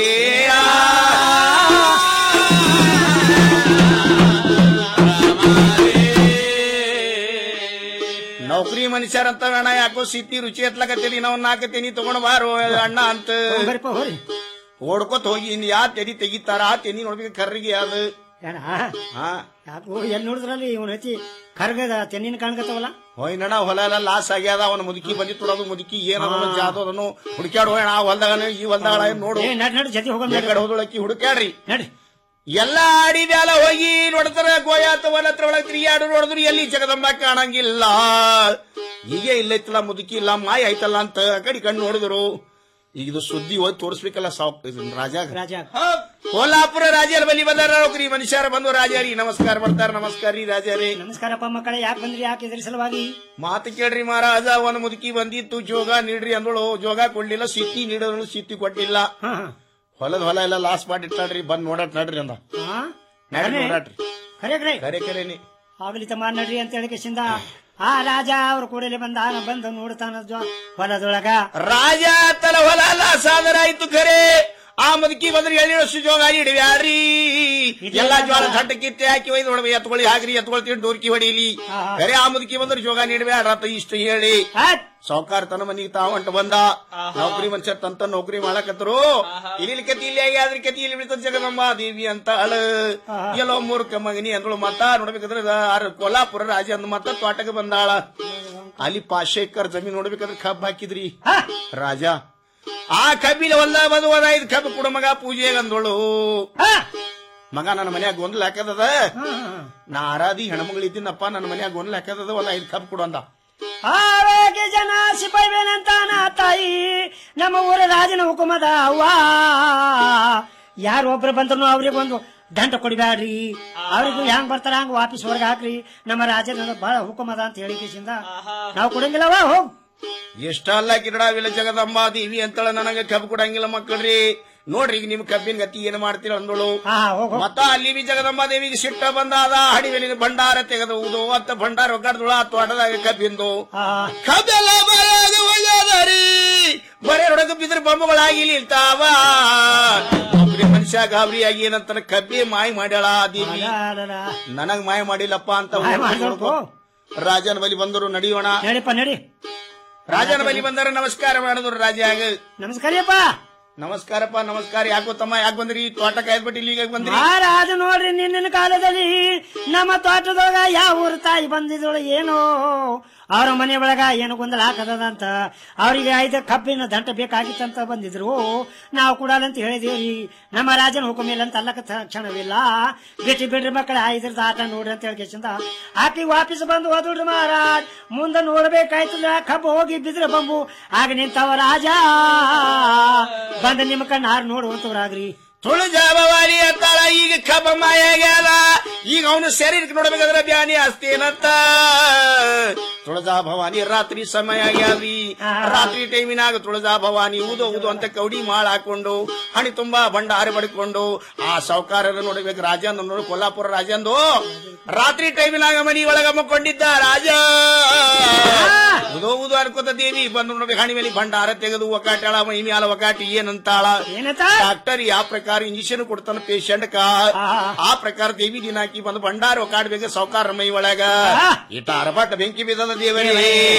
ನೌಕರಿ ಮನುಷ್ಯರಂತ ಅಣ್ಣ ಯಾಕೋ ಸಿಟ್ಟಿ ರುಚಿ ಎತ್ಲಕತ್ತೀರಿ ನಾವು ನಾಲ್ಕು ತೆನಿ ತಗೊಂಡ್ ಬಾರೋ ಅಣ್ಣ ಅಂತ ಓಡ್ಕೊತ ಹೋಗಿ ಇನ್ ಯಾ ತೆನಿ ತೆಗಿತಾರ ಆ ತೆನಿ ನೋಡ್ಬೇಕು ಕರ್ರಿಗೆ ಅದು ಹಾ ಯಾಕೋ ಎಲ್ಲಿ ನೋಡಿದ್ರಲ್ಲಿ ಇವನ್ ಐತಿ ಕರ್ಗದ ತೆನ್ನಿನ ಕಾಣ್ಕತ್ತವಲ್ಲ ಹೋಯ್ನಣ್ಣ ಹೊಲ ಎಲ್ಲ ಲಾಸ್ ಆಗ್ಯಾದ ಅವನ ಮುದುಕಿ ಬಂದಿ ತುಡೋದು ಮುದುಕಿ ಏನದ ಜಾದು ಅದನ್ನು ಹುಡುಕ್ಯಾಡ್ ಹೋಯಣ ಆ ಹೊಲ್ದಾಗ ಈ ಹೊಲ್ದಾಗ ನೋಡು ಏ, ನಡ್ ನಡ್ ಜೊತೆ ಹೋಗೋಣ ಈ ಕಡೆ ಹೋದಳಕ್ಕಿ ಹುಡುಕ್ಯಾಡ್ರಿ ನಡಿ ಎಲ್ಲ ಆಡಿ ಮ್ಯಾಲ ಹೋಗಿ ನೋಡ್ತಾರ ಗೋಯಾತ ವನ ಹತ್ರ ಒಳಗ್ ತಿರುಗಾಡು ನೋಡಿದ್ರು ಎಲ್ಲಿ ಜಗದಂಬ ಕಾಣಂಗಿಲ್ಲ ಹೀಗೆ ಇಲ್ಲೈತಲ್ಲ ಮುದುಕಿ ಇಲ್ಲ ಮಾಯ ಆಯ್ತಲ್ಲ ಅಂತ ಆ ಕಡೆ ಕಣ್ಣು ನೋಡಿದ್ರು ಈಗ ಇದು ಸುದ್ದಿ ಹೋಗಿ ತೋರಿಸ್ಬೇಕಲ್ಲ ಸಾವ್ ರಾಜ ರಾಜ ಕೋಲ್ಹಾಪುರ ರಾಜರ ಬಲಿ ಬಂದಾರ ನೌಕರಿ ಮನುಷ್ಯರ ಬಂದು ರಾಜಾರಿ ನಮಸ್ಕಾರ ಮಾಡ್ತಾರ ನಮಸ್ಕಾರ ರೀ ರಾಜಾರಿ ನಮಸ್ಕಾರಪ್ಪ ಮಕ್ಕಳೇ ಯಾಕೆ ಬಂದ್ರಿ ಯಾಕೆ ಇದ್ರ ಸಲುವಾಗಿ ಮಾತು ಕೇಳ್ರಿ ಮಹಾರಾಜ ಒಂದ್ ಮುದುಕಿ ಬಂದಿತ್ತು ಜೋಗ ನೀಡ್ರಿ ಅಂದಳು ಜೋಗ ಕೊಡ್ಲಿಲ್ಲ ಸಿತ್ತಿ ನೀಡೋಳು ಸಿತ್ತಿ ಕೊಟ್ಟಿಲ್ಲ ಹೊಲದ ಹೊಲ ಎಲ್ಲ ಲಾಸ್ ಮಾಡಿಟ್ಟಾಡ್ರಿ ಬಂದ್ ನೋಡಟ್ ನಡ್ರಿ ಅಂದ ನಡ್ರಿ ನೋಡಾಟ್ರಿ ಖರೆ ಖರೆ ಕರೆ ಕರೆನಿ ಆಗ್ಲಿ ತಮ್ಮ ನಡ್ರಿ ಅಂತ ಹೇಳಿ ಕಿಶಿಂದ ಆ ರಾಜ ಅವ್ರ ಕೂಡಲೇ ಬಂದ ಬಂದು ನೋಡ್ತಾನ ಜ್ವ- ಹೊಲದೊಳಗ ರಾಜ ತಲ ಹೊಲ ಲಾಸ್ ಆದರಾಯ್ತು ಖರೆ ಆ ಮುದುಕಿ ಬಂದ್ರೆ ಎಳ್ಳಿಳಷ್ಟು ಜೋಗ ಇಡವ್ಯಾಡ್ರಿ ಎಲ್ಲಾ ಜ್ವಾಳ ಧಟ್ಟ ಕಿತ್ತೆ ಹಾಕಿ ಒಯ್ದು ನೋಡ್ಬೇಕು ಎತ್ಕೊಳ್ಳಿ ಹಾಕ್ರಿ ಎತ್ಕೊಳ್ ತಿಂದು ಡೋರ್ಕಿ ಹೊಡೀಲಿ ಖರೆ ಆ ಮುದುಕಿ ಬಂದ್ರೆ ಜೋಗ ನೀಡಬ್ಯಾಡ್ರ ಇಷ್ಟು ಹೇಳಿ ಸಾವುಕಾರ ತನ್ನ ಮನಿಗೆ ತಾವಂಟ ಬಂದ ನೌಕರಿ ಮನುಷ್ಯ ತಂತ ನೌಕರಿ ಮಾಡಕತ್ತರು ಇಲ್ಲಿ ಕತಿ ಇಲ್ಲಿ ಆಗಿ ಅದ್ರ ಕತಿ ಇಲ್ಲಿ ಬಿಡ್ತದ ಜಗದಮ್ಮ ದೇವಿ ಅಂತ ಅಳ ಎಲ್ಲೋ ಮೂರ್ಖ ಮಗನಿ ಅಂದಳು ಮತ್ತ ನೋಡ್ಬೇಕಾದ್ರೆ ಆರ್ ಕೊಲ್ಲಾಪುರ ರಾಜ ಅಂದ ಮತ್ತ ತೋಟಕ್ಕೆ ಬಂದಾಳ ಅಲ್ಲಿ ಪಾಶೇಕರ್ ಜಮೀನ್ ನೋಡ್ಬೇಕಾದ್ರೆ ಕಬ್ಬ್ ಹಾಕಿದ್ರಿ ರಾಜ ಆ ಕಬ್ಬಿಲ ಒಂದ ಬಂದು ಒಂದ್ ಐದು ಕಬ್ಬು ಕೊಡ ಮಗ ಪೂಜೆಗೆ ಅಂದಳು ಮಗ ನನ್ನ ಮನ್ಯಾಗ ಗೊಂದಲ ಹಾಕದದ ನಾ ಆರಾದಿ ಹೆಣ್ಮಗಳು ಇದ್ದೀನಪ್ಪ ನನ್ನ ಮನ್ಯಾಗ ಗೊಂದಲ ಹಾಕದದ ಒಂದ್ ಐದು ಕಬ್ಬು ಕೊಡು ಅಂದ ಆವೇಗೆ ಜನ ಸಿಪಾಯಿವೇನಂತ ನಾ ತಾಯಿ ನಮ್ಮ ಊರ ರಾಜನ ಹುಕುಮದ ಅವ್ವ ಯಾರು ಒಬ್ರು ಬಂದ್ರು ಅವ್ರಿಗೆ ಒಂದು ದಂಡ ಕೊಡಿಬ್ಯಾಡ್ರಿ ಅವ್ರಿಗೆ ಹೆಂಗ್ ಬರ್ತಾರ ಹಂಗ ವಾಪಸ್ ಹೊರಗೆ ಹಾಕ್ರಿ ನಮ್ಮ ರಾಜನ ಬಹಳ ಹುಕುಮದ ಅಂತ ಹೇಳಿ ಕಿಸಿಂದ ನಾವು ಕೊಡಂಗಿಲ್ಲವ ಹೋಗ್ ಎಷ್ಟಲ್ಲ ಕಿರಡಾವಿಲ್ಲ ಜಗದಂಬ ದೇವಿ ಅಂತಳ ನನಗ ಕಬ್ಬು ಕೊಡಂಗಿಲ್ಲ ಮಕ್ಕಳ್ರಿ ನೋಡ್ರಿ ಈಗ ನಿಮ್ ಕಬ್ಬಿನ ಗತಿ ಏನ್ ಮಾಡ್ತೀರ ಅಂದಳು ಮತ್ತ ಅಲ್ಲಿ ಬಿ ಜಗದಂಬ ದೇವಿಗೆ ಸಿಟ್ಟ ಬಂದಾದ ಹಡಿವೆಲಿನ ಭಂಡಾರ ತೆಗೆದುವುದು ಅಂತ ಭಂಡಾರ ಒಗ್ಗಡ್ದಳು ಆ ತೋಟದಾಗ ಕಬ್ಬಿಂದು ಕಬ್ಬೆಲ್ಲ ಬರೆದು ಒಯ್ಯದರಿ ಬರೇ ಹೊಡಗ ಬಿದ್ರ ಬೊಮ್ಮಗಳಾಗಿ ನಿಲ್ತಾವ ಒಬ್ರಿ ಮನುಷ್ಯ ಗಾಬರಿಯಾಗಿ ಏನಂತಾನ ಕಬ್ಬಿ ಮಾಯ ಮಾಡ್ಯಾಳ ಆ ದೇವಿ ನನಗ್ ಮಾಯ ಮಾಡಿಲ್ಲಪ್ಪ ಅಂತ ಮಾಯ ಮಾಡಿದ್ಳು. ರಾಜನ ಬಲಿ ಬಂದರು ನಡೆಯೋಣ ನಡಿಪ್ಪ ನಡಿ ರಾಜನ ಬಲಿ ಬಂದರೆ ನಮಸ್ಕಾರ ಮಾಡಿದ್ರು ರಾಜಾಗ ನಮಸ್ಕಾರಪ್ಪ ನಮಸ್ಕಾರಪ್ಪ ನಮಸ್ಕಾರ ಯಾಕೋ ತಮ್ಮ ಯಾಕೆ ಬಂದ್ರಿ ತೋಟ ಕಾಯ್ದ್ಬಿಟ್ಟು ಇಲ್ಲಿಗೆ ಬಂದ್ರಿ ಮಹಾರಾಜ ನೋಡ್ರಿ ನಿನ್ನಿನ ಕಾಲದಲ್ಲಿ ನಮ್ಮ ತೋಟದೊಳಗ ಯಾವ ಊರ ತಾಯಿ ಬಂದಿದ್ದಳು ಏನೋ ಅವ್ರ ಮನೆ ಒಳಗ ಏನು ಗೊಂದಲ ಹಾಕದಂತ ಅವರಿಗೆ ಐದು ಕಬ್ಬಿನ ದಂಟ ಬೇಕಾಗಿತ್ತಂತ ಬಂದಿದ್ರು ನಾವು ಕೊಡಲ್ಲ ಹೇಳಿದೇವ್ರಿ ನಮ್ಮ ರಾಜನ ಹುಕುಮಿಲ್ಲ ಅಂತ ಅಲ್ಲಕ ಕ್ಷಣವಿಲ್ಲ ಬಿಟ್ಟು ಬಿಡ್ರಿ ಮಕ್ಕಳ ಐದ್ರದ ಆಟ ನೋಡ್ರಿ ಅಂತ ಹೇಳ್ಕೇಸಿಂದ ಆಕಿ ವಾಪಸ್ ಬಂದು ಹೋದ್ರಿ ಮಹಾರಾಜ್ ಮುಂದೆ ನೋಡ್ಬೇಕಾಯ್ತದ ಕಬ್ಬು ಹೋಗಿ ಬಿದ್ರೆ ಬಂಬು ಆಗ ನಿಂತವ ರಾಜ ಬಂದ ನಿಮ್ಮ ಕಣ್ಣು ಹಾರು ನೋಡುವಂತವ್ರಾಗ್ರಿ ತುಳುಜಾಭವಾನಿ ಅಂತಾಳ ಈಗ ಕಬ್ಬ ಮಾಯ ಆಗ್ಯಾದ ಈಗ ಅವನು ಶರೀರಕ್ಕೆ ನೋಡ್ಬೇಕಾದ್ರೆ ಬ್ಯಾನಿ ಅಸ್ತೇನಂತ ತುಳಜಾ ಭವಾನಿ ರಾತ್ರಿ ಸಮಯ ಆಗ್ಯಾದ್ರಿ ರಾತ್ರಿ ಟೈಮಿನಾಗ ತುಳಜಾ ಭವಾನಿ ಊದು ಊದು ಅಂತ ಕೌಡಿ ಮಾಳ ಹಾಕೊಂಡು ಹಣಿ ತುಂಬಾ ಭಂಡಾರ ಬಡ್ಕೊಂಡು ಆ ಸಾವುಕಾರರ ನೋಡ್ಬೇಕು ರಾಜಂದು ನೋಡು ಕೊಲ್ಲಾಪುರ ರಾಜಂದು ರಾತ್ರಿ ಟೈಮಿನಾಗ ಮನಿ ಒಳಗ ಮಕ್ಕೊಂಡಿದ್ದ ರಾಜ ಉದೋ ಉದು ಅನ್ಕೋತ ದೇವಿ ಬಂದು ನೋಡ್ಬೇಕು ಹಣಿ ಮೇಲೆ ಭಂಡಾರ ತೆಗೆದು ಒಕಾಟಾಳ ಮೈ ಮ್ಯಾಲ ಒಕಾಟಿ ಏನಂತಾಳ ಡಾಕ್ಟರ್ ಯಾವ ಪ್ರಕಾರ ಇಂಜೆಕ್ಷನ್ ಕೊಡ್ತಾನ ಪೇಷಂಟ್ ಕಾ ಆ ಪ್ರಕಾರ ದೇವಿ ದಿನಾಕಿ ಬಂದು ಭಂಡಾರ ಒಕಾಡ್ಬೇಕು ಸಾವುಕಾರ ಮೈ ಒಳಗ ಇಟ್ಟ ಅರಬಾಟ ಬೆಂಕಿ ಬಿದ್ದದ ದೇವರೇ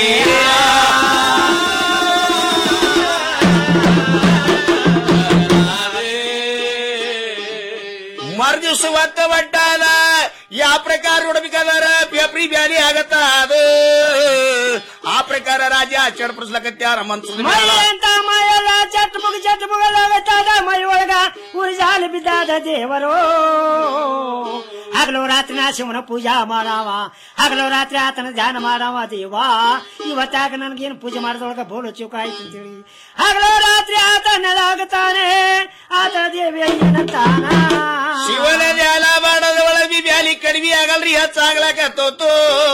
ಮರ್ದಿವ್ಸ ಒತ್ತ ಒಟ್ಟಾದ ಯಾವ ಪ್ರಕಾರ ನೋಡ್ಬೇಕಾದಾರ ಪೇಪ್ರಿ ಬ್ಯಾನಿ ಆಗತ್ತ ಅದು ಆ ಪ್ರಕಾರ ರಾಜ ಆಚರಣ ಪಡಿಸ್ಲಕತ್ಯಾರ ಮನ್ಸದ ಮೈ ಅಂತ ಮೈಯಲ್ಲ ಚಟ್ ಮುಗ ಚಟ್ ಮುಗಲಾಗತ್ತಾದ ಮೈ ಒಳಗ ಉರಿಜಾಲ ಬಿದ್ದಾದ ದೇವರು ಹಗಲು ರಾತ್ರಿ ನಾ ಶಿವನ ಪೂಜಾ ಮಾಡಾವ ಹಗಲು ರಾತ್ರಿ ಆತನ ಧ್ಯಾನ ಮಾಡಾವ ದೇವ ಇವತ್ತಾಗ ನನ್ಗೇನು ಪೂಜೆ ಮಾಡಿದೊಳಗ ಬೋಲು ಚೂಕ ಆಯ್ತು ಅಂತೇಳಿ ಹಗಲು ರಾತ್ರಿ ಆತ ನೆಲಾಗುತ್ತಾನೆ ಆತ ದೇವಿ ಏನಂತಾನ ಶಿವನ ಧ್ಯಾನ ಮಾಡದ ಒಳಗಿ ಬ್ಯಾಲಿ ಕಡಿಮೆ ಆಗಲ್ರಿ ಹೆಚ್ಚಾಗ್ಲಕತ್ತೋತು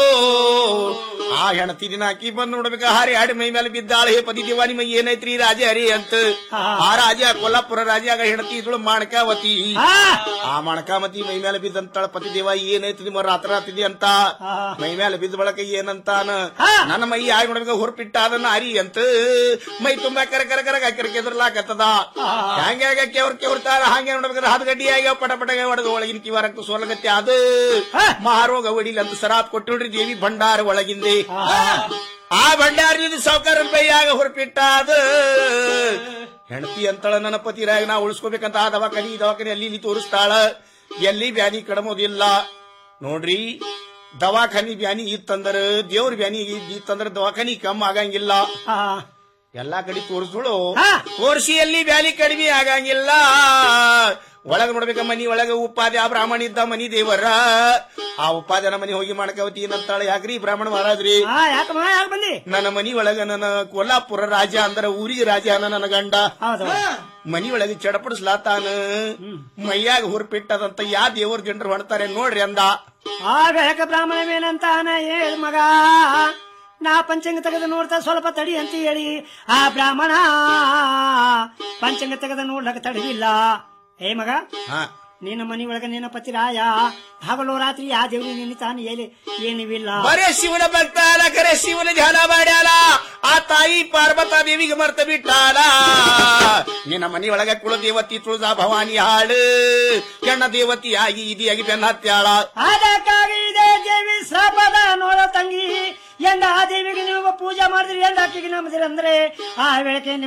ಆ ಹೆಣತಿ ದಿನ ಅಕ್ಕಿ ಬಂದ್ ನೋಡ್ಬೇಕ ಹಾರಿ ಹಾಡಿ ಮೈ ಮೇಲೆ ಬಿದ್ದಾಳ ಹೇ ಪತಿ ದೇವ ನಿಮ್ಮ ಏನೈತ್ರಿ ರಾಜ ಹರಿ ಅಂತ ಆ ರಾಜ ಕೊಲ್ಲಾಪುರ ರಾಜಾಗ ಹೆಣತಿ ಇದ್ಳು ಮಾಣಕಾವತಿ ಆ ಮಾಣಕಾವತಿ ಮೈ ಮೇಲೆ ಬಿದ್ದಂತಾಳ ಪತಿ ದೇವ ಏನೈತಿ ನಿಮ್ಮ ರಾತ್ರ ರಾತ್ರಿ ಅಂತ ಮೈ ಮೇಲೆ ಬಿದ್ದ ಬಳಕ ಏನಂತಾನ ನನ್ನ ಮೈ ಆಗಿ ನೋಡ್ಬೇಕ ಹೊರಪಿಟ್ಟ ಅದನ್ನ ಹರಿ ಅಂತ ಮೈ ತುಂಬಾ ಕರ ಕರ ಕರ ಕರ ಕೆದರ್ಲಾಕತ್ತದ ಹ್ಯಾಂಗ ಕೆವ್ರ ಕೆವ್ರತಾರ ಹಂಗೆ ನೋಡ್ಬೇಕಾದ್ರೆ ಹದ್ ಗಡ್ಡಿ ಆಗ್ಯಾವ ಪಟ ಪಟ ಹೊಡೆದು ಒಳಗಿನ ಕಿವ ರಕ್ತ ಸೋಲಗತ್ತೆ ಅದು ಮಹಾರೋಗ ಹೊಡಿಲಿ ಅಂತ ಸರಾಪ್ ಕೊಟ್ಟಿಳ್ರಿ ದೇವಿ ಭಂಡಾರ ಒಳಗಿಂದೆ ಆ ಭಂಡಾರದಿಂದ ಸಾವುಕಾರ ಕೈಯಾಗ ಹೊರಪಿಟ್ಟ ಅದು ಹೆಂಡತಿ ಅಂತಳ ನನ್ನ ಪತಿರಾಗ ನಾ ಉಳಿಸ್ಕೋಬೇಕಂತ ಆ ದವಾಖಾನಿ ಈ ದವಾಖಾನಿ ಅಲ್ಲಿ ಇಲ್ಲಿ ತೋರಿಸ್ತಾಳ ಎಲ್ಲಿ ಬ್ಯಾನಿ ಕಡಮೋದಿಲ್ಲ ನೋಡ್ರಿ ದವಾಖಾನಿ ಬ್ಯಾನಿ ಇತ್ತಂದ್ರ ದೇವ್ರ ಬ್ಯಾನಿ ಇತ್ತಂದ್ರ ದವಾಖಾನಿ ಕಮ್ಮಿ ಆಗಂಗಿಲ್ಲ ಎಲ್ಲಾ ಕಡೆ ತೋರಿಸ್ದಳು ತೋರಿಸಿ ಎಲ್ಲಿ ಬ್ಯಾನಿ ಕಡಿಮೆ ಆಗಂಗಿಲ್ಲ ಒಳಗ ನೋಡ್ಬೇಕ ಮನಿ ಒಳಗ ಉಪಾಧ್ಯ ಬ್ರಾಹ್ಮಣ ಇದ್ದ ಮನಿ ದೇವರ ಆ ಉಪಾಧ್ಯನ ಮನಿ ಹೋಗಿ ಮಾಡ್ಕವತಿ ಏನಂತಾಳ ಯಾಕ್ರಿ ಬ್ರಾಹ್ಮಣ ಮಹಾರಾಜ್ರಿ ಯಾಕಮ್ಮ ಯಾಕೆ ಬಂದಿ ನನ್ನ ಮನಿ ಒಳಗ ನನ್ನ ಕೊಲ್ಲಾಪುರ ರಾಜ ಅಂದ್ರ ಊರಿಗೆ ರಾಜ ಅನ್ನ ನನ್ನ ಗಂಡ ಮನಿ ಒಳಗೆ ಚಡಪಡಿಸ್ಲಾತಾನ ಮೈಯಾಗ ಹುರ್ಪಿಟ್ಟದಂತ ಯಾ ದೇವ್ರ ಜನರು ಹೊಣ್ತಾರೆ ನೋಡ್ರಿ ಅಂದ ಆಗ ಯಾಕ ಬ್ರಾಹ್ಮಣ ಏನಂತಾನ ಹೇಳ್ ಮಗ ನಾ ಪಂಚಂಗ ತೆಗೆದು ನೋಡ್ತಾ ಸ್ವಲ್ಪ ತಡಿ ಅಂತ ಹೇಳಿ ಆ ಬ್ರಾಹ್ಮಣ ಪಂಚಂಗ ತೆಗೆದು ನೋಡ್ಲಕ್ಕ ತಡವಿಲ್ಲ ಏ ಮಗ ಹಾ ನಿನ್ನ ಮನಿ ಒಳಗ ನಿನ್ನ ಪತಿ ರಾಯ ಹಗಲು ರಾತ್ರಿ ಆ ದೇವ್ರಿ ನಿನ್ನ ತಾನು ಏಲಿ ಏನಿವಿಲ್ಲ ಬರೇ ಶಿವನ ಭಕ್ತ ಅಲ್ಲ ಖರೆ ಶಿವನ ಧ್ಯಾನ ಮಾಡ್ಯಾಲ ಆ ತಾಯಿ ಪಾರ್ವತ ದೇವಿಗೆ ಮರ್ತ ಬಿಟ್ಟಾಳ ನಿನ್ನ ಮನಿ ಒಳಗ ಕುಲ ದೇವತಿ ತುಳಜಾ ಭವಾನಿ ಹಾಳು ಹೆಣ್ಣ ದೇವತಿ ಆಗಿ ಇದಿಯಾಗಿ ಬೆನ್ನ ಹತ್ಯಾಳ ಅದಕ್ಕಾಗಿ ಇದೇ ದೇವಿ ಶ್ರಾಪದ ನೋಡ ತಂಗಿ ಎಂದ ಆ ದೇವಿಗೆ ನೀವು ಪೂಜೆ ಮಾಡಿದ್ರಿ ಎಂದ ಆಕೆಗೆ ನಂಬಿದ್ರಿ ಅಂದ್ರೆ ಆ ವೇಳೆಗೆ